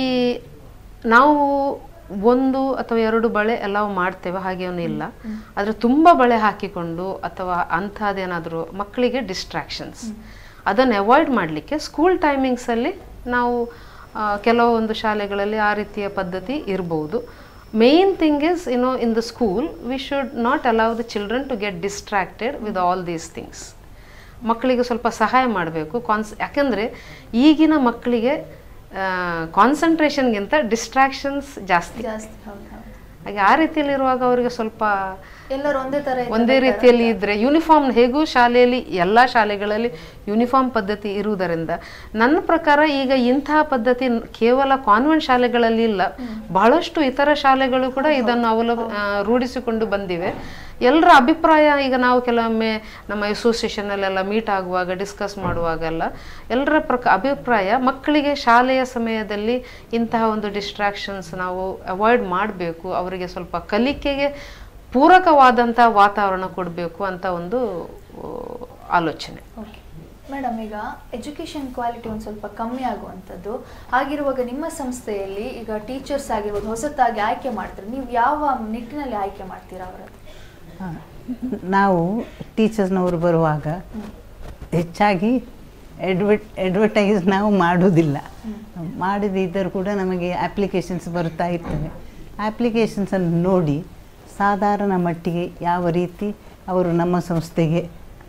ನಾವು ಒಂದು ಅಥವಾ ಎರಡು ಬಳೆ ಎಲ್ಲವೂ ಮಾಡ್ತೇವೆ ಹಾಗೇನೂ ಇಲ್ಲ ಆದರೆ ತುಂಬ ಬಳೆ ಹಾಕಿಕೊಂಡು ಅಥವಾ ಅಂಥದ್ದೇನಾದರೂ ಮಕ್ಕಳಿಗೆ ಡಿಸ್ಟ್ರಾಕ್ಷನ್ಸ್ ಅದನ್ನು ಅವಾಯ್ಡ್ ಮಾಡಲಿಕ್ಕೆ ಸ್ಕೂಲ್ ಟೈಮಿಂಗ್ಸಲ್ಲಿ ನಾವು ಆ, ಕೆಲವೊಂದು ಶಾಲೆಗಳಲ್ಲಿ ಆ ರೀತಿಯ ಪದ್ಧತಿ ಇರ್ಬೋದು main thing is no in the school we should not allow the children to get distracted with all these things ಮಕ್ಕಳಿಗೆ ಸ್ವಲ್ಪ ಸಹಾಯ ಮಾಡಬೇಕು ಕಾನ್ಸ್ ಯಾಕೆಂದರೆ ಈಗಿನ ಮಕ್ಕಳಿಗೆ ಕಾನ್ಸಂಟ್ರೇಷನ್ಗಿಂತ ಡಿಸ್ಟ್ರಾಕ್ಷನ್ಸ್ ಜಾಸ್ತಿ ಜಾಸ್ತಿ ಹೌದು ಹೌದು ಹಾಗೆ ಆ ರೀತಿಯಲ್ಲಿರುವಾಗ ಅವರಿಗೆ ಸ್ವಲ್ಪ ಎಲ್ಲರೂ ಒಂದೇ ಥರ ಇದ್ರೆ ಒಂದೇ better ರೀತಿಯಲ್ಲಿ ಅಂತ. ಇದ್ರೆ ಯೂನಿಫಾರ್ಮ್ ಹೇಗೂ ಶಾಲೆಯಲ್ಲಿ ಎಲ್ಲ ಶಾಲೆಗಳಲ್ಲಿ ಯೂನಿಫಾರ್ಮ್ ಪದ್ಧತಿ ಇರುವುದರಿಂದ ನನ್ನ ಪ್ರಕಾರ ಈಗ ಇಂತಹ ಪದ್ಧತಿ ನ್- ಕೇವಲ ಕಾನ್ವೆಂಟ್ ಶಾಲೆಗಳಲ್ಲಿ ಇಲ್ಲ ಬಹಳಷ್ಟು ಇತರ ಶಾಲೆಗಳು ಕೂಡ ಇದನ್ನು ಅವಲಂಬ ಆ, ರೂಢಿಸಿಕೊಂಡು ಬಂದಿವೆ ಎಲ್ಲರ ಅಭಿಪ್ರಾಯ ಈಗ ನಾವು ಕೆಲವೊಮ್ಮೆ ನಮ್ಮ ಅಸೋಸಿಯೇಷನಲ್ಲೆಲ್ಲ ಮೀಟ್ ಆಗುವಾಗ ಡಿಸ್ಕಸ್ ಮಾಡುವಾಗೆಲ್ಲ ಎಲ್ಲರ ಪ್ರಕ ಅಭಿಪ್ರಾಯ ಮಕ್ಕಳಿಗೆ ಶಾಲೆಯ ಸಮಯದಲ್ಲಿ ಇಂತಹ ಒಂದು ಡಿಸ್ಟ್ರಾಕ್ಷನ್ಸ್ ನಾವು ಅವಾಯ್ಡ್ ಮಾಡಬೇಕು ಅವರಿಗೆ ಸ್ವಲ್ಪ ಕಲಿಕೆಗೆ ಪೂರಕವಾದಂಥ ವಾತಾವರಣ ಕೊಡಬೇಕು ಅಂತ ಒಂದು ಆ, ಆಲೋಚನೆ ಓಕೆ ಮೇಡಮ್ ಈಗ ಎಜುಕೇಷನ್ ಕ್ವಾಲಿಟಿ ಒಂದು ಸ್ವಲ್ಪ ಕಮ್ಮಿ ಆಗುವಂಥದ್ದು ಹಾಗಿರುವಾಗ ನಿಮ್ಮ ಸಂಸ್ಥೆಯಲ್ಲಿ ಈಗ ಟೀಚರ್ಸ್ ಆಗಿರ್ಬೋದು ಹೊಸತಾಗಿ ಆಯ್ಕೆ ಮಾಡ್ತಾರೆ ನೀವು ಯಾವ ನಿಟ್ಟಿನಲ್ಲಿ ಆಯ್ಕೆ ಮಾಡ್ತೀರಾ ಅವರದ್ದು ಹಾ. ನಾವು ಟೀಚರ್ಸ್ನವರು ಬರುವಾಗ ಹೆಚ್ಚಾಗಿ ಎಡ್ವಟ್ ಎಡ್ವರ್ಟೈಸ್ ನಾವು ಮಾಡೋದಿಲ್ಲ ಮಾಡದಿದ್ದರೂ ಕೂಡ ನಮಗೆ ಅಪ್ಲಿಕೇಶನ್ಸ್ ಬರುತ್ತಾ ಇರ್ತವೆ ಅಪ್ಲಿಕೇಶನ್ಸನ್ನು ನೋಡಿ ಸಾಧಾರಣ ಮಟ್ಟಿಗೆ ಯಾವ ರೀತಿ ಅವರು ನಮ್ಮ ಸಂಸ್ಥೆಗೆ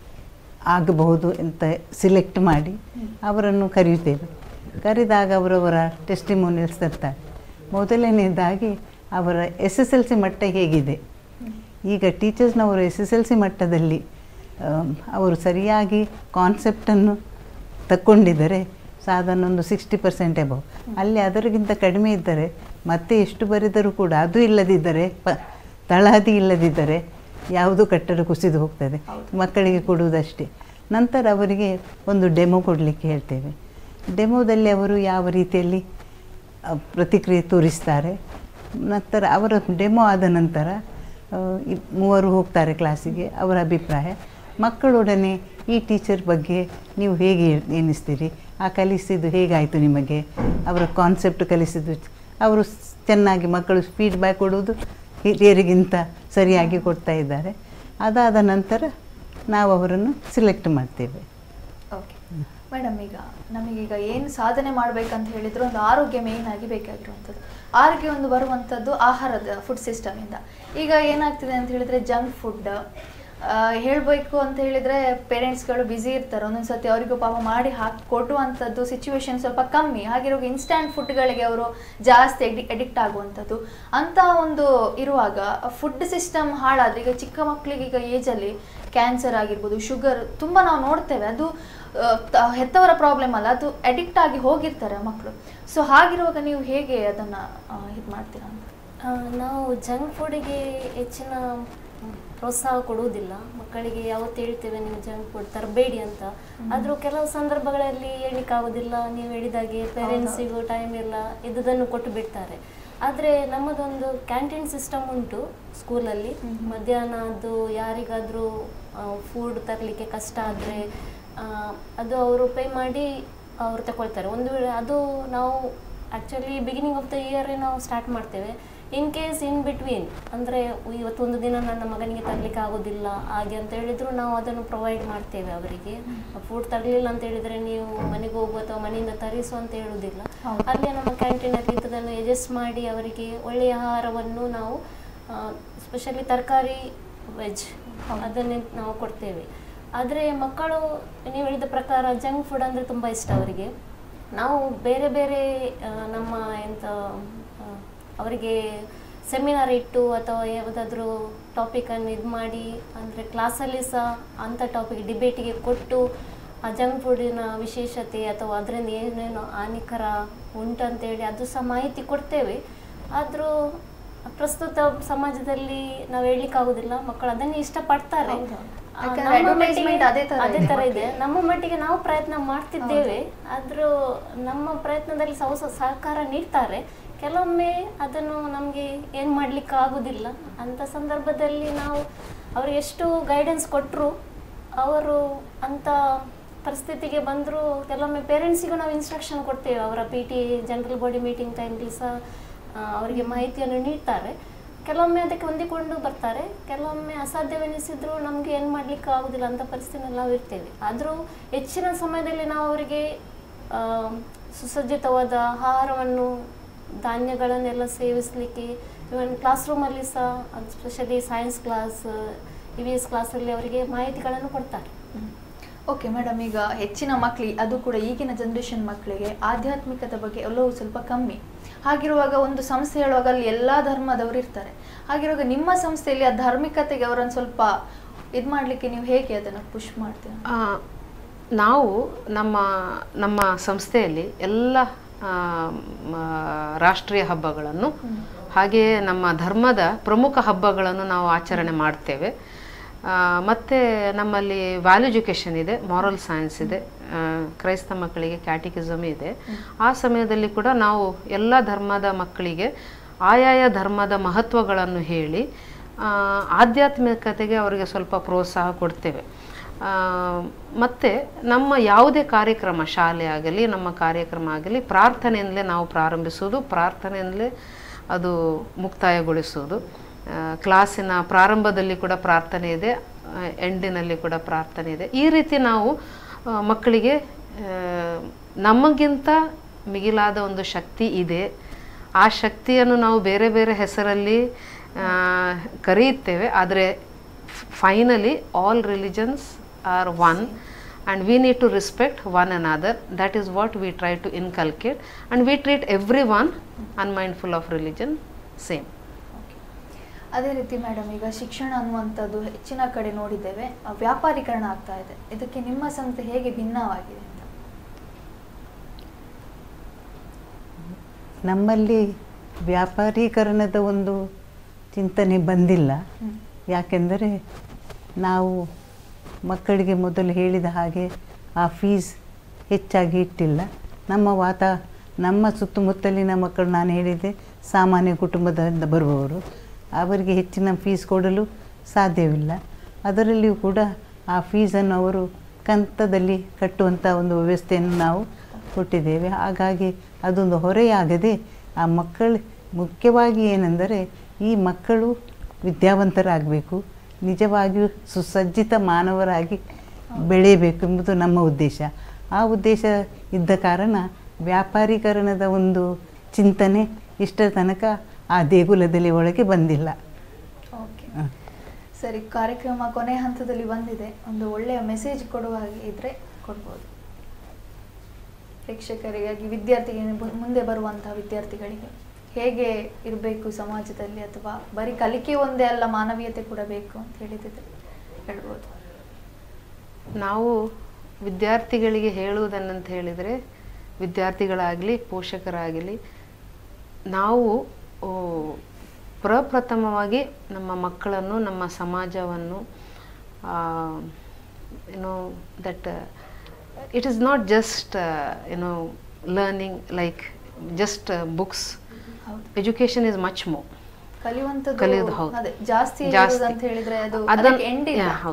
ಆಗಬಹುದು ಅಂತ ಸಿಲೆಕ್ಟ್ ಮಾಡಿ ಅವರನ್ನು ಕರೆಯುತ್ತೇವೆ ಕರೆದಾಗ ಅವರವರ ಟೆಸ್ಟಿಮೋನಿಯಲ್ಸ್ ತರ್ತಾರೆ ಮೊದಲನೇದಾಗಿ ಅವರ ಎಸ್ ಎಸ್ ಎಲ್ ಸಿ ಮಟ್ಟ ಹೇಗಿದೆ ಈಗ ಟೀಚರ್ಸ್ನವರು ಎಸ್ ಎಸ್ ಎಲ್ ಸಿ ಮಟ್ಟದಲ್ಲಿ ಆಮ್, ಅವರು ಸರಿಯಾಗಿ ಕಾನ್ಸೆಪ್ಟನ್ನು ತಕ್ಕೊಂಡಿದ್ದರೆ ಸಾಧಾರಣ ಒಂದು ಸಿಕ್ಸ್ಟಿ ಪರ್ಸೆಂಟ್ ಎಬವ್ ಅಲ್ಲಿ ಅದರಿಗಿಂತ ಕಡಿಮೆ ಇದ್ದರೆ ಮತ್ತೆ ಎಷ್ಟು ಬರೆದರೂ ಕೂಡ ಅದು ಇಲ್ಲದಿದ್ದರೆ ಪ ತಳಹದಿ ಇಲ್ಲದಿದ್ದರೆ ಯಾವುದು ಕಟ್ಟಡ ಕುಸಿದು ಹೋಗ್ತದೆ ಮಕ್ಕಳಿಗೆ ಕೊಡುವುದಷ್ಟೇ ನಂತರ ಅವರಿಗೆ ಒಂದು ಡೆಮೋ ಕೊಡಲಿಕ್ಕೆ ಹೇಳ್ತೇವೆ ಡೆಮೋದಲ್ಲಿ ಅವರು ಯಾವ ರೀತಿಯಲ್ಲಿ ಆ, ಪ್ರತಿಕ್ರಿಯೆ ತೋರಿಸ್ತಾರೆ ನಂತರ ಅವರ ಡೆಮೋ ಆದ ನಂತರ ಆ, ಇ- ಮೂವರು ಹೋಗ್ತಾರೆ ಕ್ಲಾಸಿಗೆ ಅವರ ಅಭಿಪ್ರಾಯ ಮಕ್ಕಳೊಡನೆ ಈ ಟೀಚರ್ ಬಗ್ಗೆ ನೀವು ಹೇಗೆ ಎನಿಸ್ತೀರಿ ಆ ಕಲಿಸಿದ್ದು ಹೇಗಾಯಿತು ನಿಮಗೆ ಅವರ ಕಾನ್ಸೆಪ್ಟ್ ಕಲಿಸಿದ್ದು ಅವರು ಸ್- ಚೆನ್ನಾಗಿ ಮಕ್ಕಳು ಫೀಡ್ಬ್ಯಾಕ್ ಕೊಡುವುದು ಹಿರಿಯರಿಗಿಂತ ಸರಿಯಾಗಿ ಕೊಡ್ತಾ ಇದ್ದಾರೆ ಅದಾದ ನಂತರ ನಾವು ಅವರನ್ನು ಸಿಲೆಕ್ಟ್ ಮಾಡ್ತೇವೆ ಓಕೆ ಮೇಡಮ್ ಈಗ ನಮಗೀಗ ಏನು ಸಾಧನೆ ಮಾಡಬೇಕಂತ ಹೇಳಿದ್ರೆ ಒಂದು ಆರೋಗ್ಯ ಮೇಯ್ನ್ ಆಗಿ ಬೇಕಾಗಿರುವಂಥದ್ದು ಆರೋಗ್ಯ ಒಂದು ಬರುವಂಥದ್ದು ಆಹಾರದ ಫುಡ್ ಸಿಸ್ಟಮಿಂದ ಈಗ ಏನಾಗ್ತಿದೆ ಅಂತ ಹೇಳಿದ್ರೆ ಜಂಕ್ ಫುಡ್ ಹೇಳಬೇಕು ಅಂತ ಹೇಳಿದ್ರೆ ಪೇರೆಂಟ್ಸ್ಗಳು ಬ್ಯುಸಿ ಇರ್ತಾರೆ ಒಂದೊಂದು ಸತಿ ಅವರಿಗೂ ಪಾಪ ಮಾಡಿ ಹಾಕಿ ಕೊಡುವಂಥದ್ದು ಸಿಚುವೇಶನ್ ಸ್ವಲ್ಪ ಕಮ್ಮಿ ಹಾಗಿರೋ ಇನ್ಸ್ಟ್ಯಾಂಟ್ ಫುಡ್ಗಳಿಗೆ ಅವರು ಜಾಸ್ತಿ ಎಡಿ ಅಡಿಕ್ಟ್ ಆಗುವಂಥದ್ದು ಅಂತ ಒಂದು ಇರುವಾಗ ಫುಡ್ ಸಿಸ್ಟಮ್ ಹಾಳಾದ್ರೆ ಈಗ ಚಿಕ್ಕ ಮಕ್ಕಳಿಗೆ ಈಗ ಏಜಲ್ಲಿ ಕ್ಯಾನ್ಸರ್ ಆಗಿರ್ಬೋದು ಶುಗರ್ ತುಂಬ ನಾವು ನೋಡ್ತೇವೆ ಅದು ಆ, ತ- ಹೆತ್ತವರ ಪ್ರಾಬ್ಲಮ್ ಅಲ್ಲ ಅದು ಅಡಿಕ್ಟ್ ಆಗಿ ಹೋಗಿರ್ತಾರೆ ಮಕ್ಕಳು ಸೊ ಹಾಗಿರುವಾಗ ನೀವು ಹೇಗೆ ಅದನ್ನು ಇದು ಮಾಡ್ತೀರಾ ಅಂತ ಆ, ನಾವು ಜಂಕ್ ಫುಡಿಗೆ ಹೆಚ್ಚಿನ ಪ್ರೋತ್ಸಾಹ ಕೊಡುವುದಿಲ್ಲ ಮಕ್ಕಳಿಗೆ ಯಾವತ್ತು ಹೇಳ್ತೇವೆ ನೀವು ಜಂಕ್ ಫುಡ್ ತರಬೇಡಿ ಅಂತ ಆದರೂ ಕೆಲವು ಸಂದರ್ಭಗಳಲ್ಲಿ ಹೇಳಿಕ್ಕಾಗೋದಿಲ್ಲ ನೀವು ಹೇಳಿದಾಗೆ ಪೇರೆಂಟ್ಸಿಗೂ ಟೈಮ್ ಇಲ್ಲ ಇದ್ದುದನ್ನು ಕೊಟ್ಟು ಬಿಡ್ತಾರೆ ಆದರೆ ನಮ್ಮದೊಂದು ಕ್ಯಾಂಟೀನ್ ಸಿಸ್ಟಮ್ ಉಂಟು ಸ್ಕೂಲಲ್ಲಿ ಮಧ್ಯಾಹ್ನ ಅದು ಯಾರಿಗಾದರೂ ಫುಡ್ ತರಲಿಕ್ಕೆ ಕಷ್ಟ ಆದರೆ ಅದು ಅವರು ಪೇ ಮಾಡಿ ಅವರು ತಗೊಳ್ತಾರೆ ಒಂದು ವೇಳೆ ಅದು ನಾವು ಆ್ಯಕ್ಚುಲಿ ಬಿಗಿನಿಂಗ್ ಆಫ್ ದ ಇಯರೇ ನಾವು ಸ್ಟಾರ್ಟ್ ಮಾಡ್ತೇವೆ ಇನ್ ಕೇಸ್ ಇನ್ ಬಿಟ್ವೀನ್ ಅಂದರೆ ಇವತ್ತೊಂದು ದಿನ ನನ್ನ ಮಗನಿಗೆ ತರಲಿಕ್ಕೆ ಆಗೋದಿಲ್ಲ ಹಾಗೆ ಅಂತ ಹೇಳಿದ್ರು ನಾವು ಅದನ್ನು ಪ್ರೊವೈಡ್ ಮಾಡ್ತೇವೆ ಅವರಿಗೆ ಫುಡ್ ತರಲಿಲ್ಲ ಅಂತ ಹೇಳಿದರೆ ನೀವು ಮನೆಗೆ ಹೋಗು ಅಥವಾ ಮನೆಯಿಂದ ತರಿಸು ಅಂತ ಹೇಳುವುದಿಲ್ಲ ಅಲ್ಲೇ ನಮ್ಮ ಕ್ಯಾಂಟೀನಲ್ಲಿ ಇದ್ದದನ್ನು ಅಡ್ಜಸ್ಟ್ ಮಾಡಿ ಅವರಿಗೆ ಒಳ್ಳೆಯ ಆಹಾರವನ್ನು ನಾವು ಸ್ಪೆಷಲಿ ತರಕಾರಿ ವೆಜ್ ಅದನ್ನೇ ನಾವು ಕೊಡ್ತೇವೆ ಆದರೆ ಮಕ್ಕಳು ನೀವು ಹೇಳಿದ ಪ್ರಕಾರ ಜಂಕ್ ಫುಡ್ ಅಂದರೆ ತುಂಬ ಇಷ್ಟ ಅವರಿಗೆ ನಾವು ಬೇರೆ ಬೇರೆ ಆ, ನಮ್ಮ ಎಂತ ಆ, ಅವರಿಗೆ ಸೆಮಿನಾರ್ ಇಟ್ಟು ಅಥವಾ ಯಾವುದಾದ್ರೂ ಟಾಪಿಕನ್ನು ಇದು ಮಾಡಿ ಅಂದರೆ ಕ್ಲಾಸಲ್ಲಿ ಸಹ ಅಂಥ ಟಾಪಿಕ್ ಡಿಬೇಟಿಗೆ ಕೊಟ್ಟು ಆ ಜಂಕ್ ಫುಡಿನ ವಿಶೇಷತೆ ಅಥವಾ ಅದರಿಂದ ಏನೇನು ಹಾನಿಕರ ಉಂಟಂತೇಳಿ ಅದು ಸಹ ಮಾಹಿತಿ ಕೊಡ್ತೇವೆ ಆದರೂ ಪ್ರಸ್ತುತ ಸಮಾಜದಲ್ಲಿ ನಾವು ಹೇಳಲಿಕ್ಕಾಗೋದಿಲ್ಲ ಮಕ್ಕಳು ಅದನ್ನೇ ಇಷ್ಟಪಡ್ತಾರೆ ಆ, ಯಾಕಂದ್ರೆ ನಮ್ಮ advertisement ಮಟ್ಟಿಗೆ- ಅದೇ ತರ ಅದೇ ಇದೆ ತರ ಇದೆ ನಮ್ಮ ಮಟ್ಟಿಗೆ ನಾವು ಪ್ರಯತ್ನ ಮಾಡ್ತಿದ್ದೇವೆ ಆದ್ರೂ ನಮ್ಮ ಪ್ರಯತ್ನದಲ್ಲಿ ಸಹ ಸ- ಸಹಕಾರ ನೀಡ್ತಾರೆ ಕೆಲವೊಮ್ಮೆ ಅದನ್ನು ನಮಗೆ ಏನು ಮಾಡ್ಲಿಕ್ಕೆ ಆಗುದಿಲ್ಲ ಅಂತ ಸಂದರ್ಭದಲ್ಲಿ ನಾವು ಅವ್ರಿಗೆ ಎಷ್ಟು ಗೈಡೆನ್ಸ್ ಕೊಟ್ಟರು ಅವರು ಅಂತ ಪರಿಸ್ಥಿತಿಗೆ ಬಂದರೂ ಕೆಲವೊಮ್ಮೆ ಪೇರೆಂಟ್ಸಿಗೂ ನಾವು ಇನ್ಸ್ಟ್ರಕ್ಷನ್ ಕೊಡ್ತೇವೆ ಅವರ P T general body meeting timely ಸಹ ಆ, ಅವರಿಗೆ ಮಾಹಿತಿಯನ್ನು ನೀಡ್ತಾರೆ ಕೆಲವೊಮ್ಮೆ ಅದಕ್ಕೆ ಹೊಂದಿಕೊಂಡು ಬರ್ತಾರೆ ಕೆಲವೊಮ್ಮೆ ಅಸಾಧ್ಯವೆನಿಸಿದ್ರು ನಮಗೆ ಏನು ಮಾಡಲಿಕ್ಕೆ ಆಗೋದಿಲ್ಲ ಅಂತ ಪರಿಸ್ಥಿತಿನಲ್ಲಿ ನಾವು ಇರ್ತೇವೆ ಆದರೂ ಹೆಚ್ಚಿನ ಸಮಯದಲ್ಲಿ ನಾವು ಅವರಿಗೆ ಆ, ಸುಸಜ್ಜಿತವಾದ ಆಹಾರವನ್ನು ಧಾನ್ಯಗಳನ್ನೆಲ್ಲ ಸೇವಿಸಲಿಕ್ಕೆ ಇವನ್ ಕ್ಲಾಸ್ ರೂಮಲ್ಲಿ ಸಹ specially science class E V S ಕ್ಲಾಸಲ್ಲಿ ಅವರಿಗೆ ಮಾಹಿತಿಗಳನ್ನು ಕೊಡ್ತಾರೆ ಓಕೆ ಮೇಡಮ್ ಈಗ ಹೆಚ್ಚಿನ ಮಕ್ಕಳಿಗೆ ಅದು ಕೂಡ ಈಗಿನ ಜನ್ರೇಷನ್ ಮಕ್ಕಳಿಗೆ ಆಧ್ಯಾತ್ಮಿಕತೆ ಬಗ್ಗೆ ಎಲ್ಲವೂ ಸ್ವಲ್ಪ ಕಮ್ಮಿ ಹಾಗಿರುವಾಗ ಒಂದು ಸಂಸ್ಥೆ ಹೇಳುವಾಗ ಅಲ್ಲಿ ಎಲ್ಲ ಧರ್ಮದವರು ಇರ್ತಾರೆ ಹಾಗಿರುವಾಗ ನಿಮ್ಮ ಸಂಸ್ಥೆಯಲ್ಲಿ ಆ ಧಾರ್ಮಿಕತೆಗೆ ಅವರನ್ನು ಸ್ವಲ್ಪ ಇದು ಮಾಡಲಿಕ್ಕೆ ನೀವು ಹೇಗೆ ಅದನ್ನು ಪುಷ್ ಮಾಡ್ತೀರಾ ಆ, ನಾವು ನಮ್ಮ ನಮ್ಮ ಸಂಸ್ಥೆಯಲ್ಲಿ ಎಲ್ಲ ಆ, ಮ, ರಾಷ್ಟ್ರೀಯ ಹಬ್ಬಗಳನ್ನು ಹಾಗೆಯೇ ನಮ್ಮ ಧರ್ಮದ ಪ್ರಮುಖ ಹಬ್ಬಗಳನ್ನು ನಾವು ಆಚರಣೆ ಮಾಡ್ತೇವೆ ಆ, ಮತ್ತೆ ನಮ್ಮಲ್ಲಿ ವ್ಯಾಲ್ಯೂ ಎಜುಕೇಷನ್ ಇದೆ ಮಾರಲ್ ಸೈನ್ಸ್ ಇದೆ ಆ, ಕ್ರೈಸ್ತ ಮಕ್ಕಳಿಗೆ ಕ್ಯಾಟಿಕಿಸಮ್ ಇದೆ ಆ ಸಮಯದಲ್ಲಿ ಕೂಡ ನಾವು ಎಲ್ಲ ಧರ್ಮದ ಮಕ್ಕಳಿಗೆ ಆಯಾಯ ಧರ್ಮದ ಮಹತ್ವಗಳನ್ನು ಹೇಳಿ ಆ, ಆಧ್ಯಾತ್ಮಿಕತೆಗೆ ಅವರಿಗೆ ಸ್ವಲ್ಪ ಪ್ರೋತ್ಸಾಹ ಕೊಡ್ತೇವೆ ಆ, ಮತ್ತೆ ನಮ್ಮ ಯಾವುದೇ ಕಾರ್ಯಕ್ರಮ ಶಾಲೆ ಆಗಲಿ ನಮ್ಮ ಕಾರ್ಯಕ್ರಮ ಆಗಲಿ ಪ್ರಾರ್ಥನೆಯಿಂದಲೇ ನಾವು ಪ್ರಾರಂಭಿಸೋದು ಪ್ರಾರ್ಥನೆಯಿಂದಲೇ ಅದು ಮುಕ್ತಾಯಗೊಳಿಸೋದು ಆ, ಕ್ಲಾಸಿನ ಪ್ರಾರಂಭದಲ್ಲಿ ಕೂಡ ಪ್ರಾರ್ಥನೆ ಇದೆ ಎಂಡಿನಲ್ಲಿ ಕೂಡ ಪ್ರಾರ್ಥನೆ ಇದೆ ಈ ರೀತಿ ನಾವು ಆ, ಮಕ್ಕಳಿಗೆ ಆ, ನಮಗಿಂತ ಮಿಗಿಲಾದ ಒಂದು ಶಕ್ತಿ ಇದೆ ಆ ಶಕ್ತಿಯನ್ನು ನಾವು ಬೇರೆ ಬೇರೆ ಹೆಸರಲ್ಲಿ ಆ, ಕರೆಯುತ್ತೇವೆ ಆದರೆ finally all religions are one and we need to respect one another that is what we try to inculcate and we treat everyone unmindful of religion same ಅದೇ ರೀತಿ ಮೇಡಮ್ ಈಗ ಶಿಕ್ಷಣ ಅನ್ನುವಂಥದ್ದು ಹೆಚ್ಚಿನ ಕಡೆ ನೋಡಿದ್ದೇವೆ ಆ, ವ್ಯಾಪಾರೀಕರಣ ಆಗ್ತಾ ಇದೆ ಇದಕ್ಕೆ ನಿಮ್ಮ ಸಂಸ್ಥೆ ಹೇಗೆ ಭಿನ್ನವಾಗಿದೆ ಅಂತ ನಮ್ಮಲ್ಲಿ ವ್ಯಾಪಾರೀಕರಣದ ಒಂದು ಚಿಂತನೆ ಬಂದಿಲ್ಲ ಯಾಕೆಂದರೆ ನಾವು ಮಕ್ಕಳಿಗೆ ಮೊದಲು ಹೇಳಿದ ಹಾಗೆ ಆ ಫೀಸ್ ಹೆಚ್ಚಾಗಿ ಇಟ್ಟಿಲ್ಲ ನಮ್ಮ ವಾತ ನಮ್ಮ ಸುತ್ತಮುತ್ತಲಿನ ಮಕ್ಕಳು ನಾನು ಹೇಳಿದೆ ಸಾಮಾನ್ಯ ಕುಟುಂಬದಿಂದ ಬರುವವರು ಅವರಿಗೆ ಹೆಚ್ಚಿನ ಫೀಸ್ ಕೊಡಲು ಸಾಧ್ಯವಿಲ್ಲ ಅದರಲ್ಲಿಯೂ ಕೂಡ ಆ ಫೀಸನ್ನು ಅವರು ಕಂತದಲ್ಲಿ ಕಟ್ಟುವಂಥ ಒಂದು ವ್ಯವಸ್ಥೆಯನ್ನು ನಾವು ಕೊಟ್ಟಿದ್ದೇವೆ ಹಾಗಾಗಿ ಅದೊಂದು ಹೊರೆಯಾಗದೆ ಆ ಮಕ್ಕಳು ಮುಖ್ಯವಾಗಿ ಏನೆಂದರೆ ಈ ಮಕ್ಕಳು ವಿದ್ಯಾವಂತರಾಗಬೇಕು ನಿಜವಾಗಿಯೂ ಸುಸಜ್ಜಿತ ಮಾನವರಾಗಿ ಬೆಳೆಯಬೇಕು ಎಂಬುದು ನಮ್ಮ ಉದ್ದೇಶ ಆ ಉದ್ದೇಶ ಇದ್ದ ಕಾರಣ ವ್ಯಾಪಾರೀಕರಣದ ಒಂದು ಚಿಂತನೆ ಇಷ್ಟರ ತನಕ ಆ ದೇಗುಲದಲ್ಲಿ ಒಳಗೆ ಬಂದಿಲ್ಲ ಓಕೆ ಸರಿ ಕಾರ್ಯಕ್ರಮ ಕೊನೆ ಹಂತದಲ್ಲಿ ಬಂದಿದೆ ಒಂದು ಒಳ್ಳೆಯ ಮೆಸೇಜ್ ಕೊಡುವ ಹಾಗೆ ಇದ್ರೆ ಕೊಡ್ಬೋದು ಪ್ರೇಕ್ಷಕರಿಗಾಗಿ ವಿದ್ಯಾರ್ಥಿಗೆ ಮು- ಮುಂದೆ ಬರುವಂತಹ ವಿದ್ಯಾರ್ಥಿಗಳಿಗೆ ಹೇಗೆ ಇರಬೇಕು ಸಮಾಜದಲ್ಲಿ ಅಥವಾ ಬರೀ ಕಲಿಕೆ ಒಂದೇ ಅಲ್ಲ ಮಾನವೀಯತೆ ಕೂಡ ಬೇಕು ಅಂತ ಹೇಳಿದ್ರೆ ಹೇಳ್ಬೋದು ನಾವು ವಿದ್ಯಾರ್ಥಿಗಳಿಗೆ ಹೇಳುವುದನ್ನಂತ ಹೇಳಿದರೆ ವಿದ್ಯಾರ್ಥಿಗಳಾಗಲಿ ಪೋಷಕರಾಗಲಿ ನಾವು ಓ, ಪ್ರಪ್ರಥಮವಾಗಿ ನಮ್ಮ ಮಕ್ಕಳನ್ನು ನಮ್ಮ ಸಮಾಜವನ್ನು you know that it is not just you know learning like just books ಹೌದು ಎಜುಕೇಷನ್ ಇಸ್ ಮಚ್ ಮೋರ್ ಕಲಿಯುವಂಥದ್ದು ಕಲಿಯೋದು ಹೌದು ಅದೇ ಜಾಸ್ತಿ ಜಾಸ್ತಿ. ಅಂತ ಹೇಳಿದ್ರೆ ಅದು ಅದನ್ನ- ಎಂಡ್ ಇಲ್ಲ ಯಾ, ಹೌದು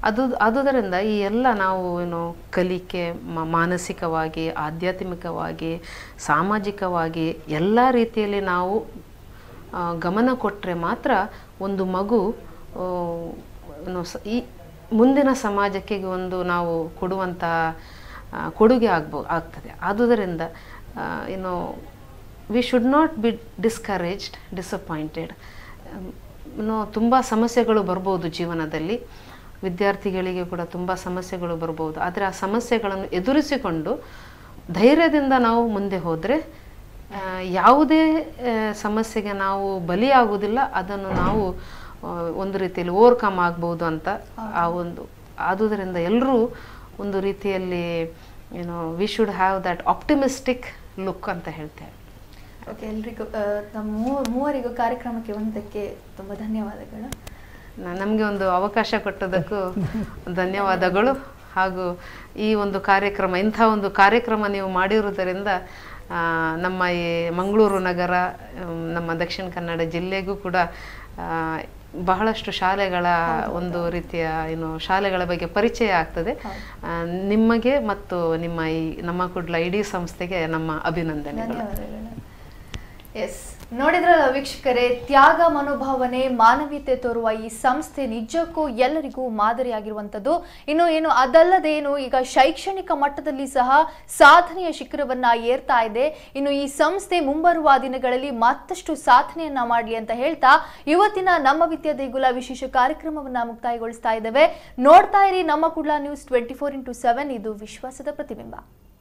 ಅದು ಆದುದರಿಂದ ಈ ಎಲ್ಲ ನಾವು ಏನು ಕಲಿಕೆ ಮ- ಮಾನಸಿಕವಾಗಿ ಆಧ್ಯಾತ್ಮಿಕವಾಗಿ ಸಾಮಾಜಿಕವಾಗಿ ಎಲ್ಲ ರೀತಿಯಲ್ಲಿ ನಾವು ಆ, ಗಮನ ಕೊಟ್ಟರೆ ಮಾತ್ರ ಒಂದು ಮಗು ಆ, ಏನು ಸ- ಈ ಮುಂದಿನ ಸಮಾಜಕ್ಕೆ ಒಂದು ನಾವು ಕೊಡುವಂಥ ಆ, ಕೊಡುಗೆ ಆಗ್ಬೋ ಆಗ್ತದೆ ಆದುದರಿಂದ ಆ, ಏನು we should not be discouraged disappointed ಇನ್ನು ತುಂಬ ಸಮಸ್ಯೆಗಳು ಬರ್ಬೋದು ಜೀವನದಲ್ಲಿ ವಿದ್ಯಾರ್ಥಿಗಳಿಗೆ ಕೂಡ ತುಂಬ ಸಮಸ್ಯೆಗಳು ಬರ್ಬೋದು ಆದರೆ ಆ ಸಮಸ್ಯೆಗಳನ್ನು ಎದುರಿಸಿಕೊಂಡು ಧೈರ್ಯದಿಂದ ನಾವು ಮುಂದೆ ಹೋದರೆ ಯಾವುದೇ ಆ, ಸಮಸ್ಯೆಗೆ ನಾವು ಬಲಿಯಾಗುವುದಿಲ್ಲ ಅದನ್ನು ನಾವು ಆ, ಒಂದು ರೀತಿಯಲ್ಲಿ ಓವರ್ಕಮ್ ಆಗ್ಬೋದು ಅಂತ ಆ ಒಂದು ಆದುದರಿಂದ ಎಲ್ಲರೂ ಒಂದು ರೀತಿಯಲ್ಲಿ ಏನು we should have that optimistic look ಅಂತ ಹೇಳ್ತೇವೆ ಓಕೆ ಎಲ್ರಿಗೂ ಆ, ನಮ್ಮ ಮೂವ- ಮೂವರಿಗೂ ಕಾರ್ಯಕ್ರಮಕ್ಕೆ ಒಂದಕ್ಕೆ ತುಂಬ ಧನ್ಯವಾದಗಳು ನಮಗೆ ಒಂದು ಅವಕಾಶ ಕೊಟ್ಟದಕ್ಕೂ ಧನ್ಯವಾದಗಳು ಹಾಗೂ ಈ ಒಂದು ಕಾರ್ಯಕ್ರಮ ಇಂಥ ಒಂದು ಕಾರ್ಯಕ್ರಮ ನೀವು ಮಾಡಿರುವುದರಿಂದ ಆ, ನಮ್ಮ ಈ ಮಂಗಳೂರು ನಗರ ಉಮ್, ನಮ್ಮ ದಕ್ಷಿಣ ಕನ್ನಡ ಜಿಲ್ಲೆಗೂ ಕೂಡ ಆ, ಬಹಳಷ್ಟು ಶಾಲೆಗಳ ಒಂದು ರೀತಿಯ ಏನು ಶಾಲೆಗಳ ಬಗ್ಗೆ ಪರಿಚಯ ಆಗ್ತದೆ ಆ, ನಿಮಗೆ ಮತ್ತು ನಿಮ್ಮ ಈ ನಮ್ಮ ಕುಡ್ಲ ಇಡೀ ಸಂಸ್ಥೆಗೆ ನಮ್ಮ ಅಭಿನಂದನೆಗಳು ಧನ್ಯವಾದಗಳು ಎಸ್ ನೋಡಿದ್ರಲ್ಲ ವೀಕ್ಷಕರೇ ತ್ಯಾಗ ಮನೋಭಾವನೆ ಮಾನವೀಯತೆ ತೋರುವ ಈ ಸಂಸ್ಥೆ ನಿಜಕ್ಕೂ ಎಲ್ಲರಿಗೂ ಮಾದರಿಯಾಗಿರುವಂಥದ್ದು ಇನ್ನು ಏನು ಅದಲ್ಲದೆ ಏನು ಈಗ ಶೈಕ್ಷಣಿಕ ಮಟ್ಟದಲ್ಲಿ ಸಹ ಸಾಧನೆಯ ಶಿಖರವನ್ನ ಏರ್ತಾ ಇದೆ ಇನ್ನು ಈ ಸಂಸ್ಥೆ ಮುಂಬರುವ ದಿನಗಳಲ್ಲಿ ಮತ್ತಷ್ಟು ಸಾಧನೆಯನ್ನ ಮಾಡಲಿ ಅಂತ ಹೇಳ್ತಾ ಇವತ್ತಿನ ನಮ್ಮ ವಿದ್ಯಾ ದೇಗುಲ ವಿಶೇಷ ಕಾರ್ಯಕ್ರಮವನ್ನ ಮುಕ್ತಾಯಗೊಳಿಸ್ತಾ ಇದ್ದೇವೆ ನೋಡ್ತಾ ಇರಿ ನಮ್ಮ Kudla news twenty four into seven ಇದು ವಿಶ್ವಾಸದ ಪ್ರತಿಬಿಂಬ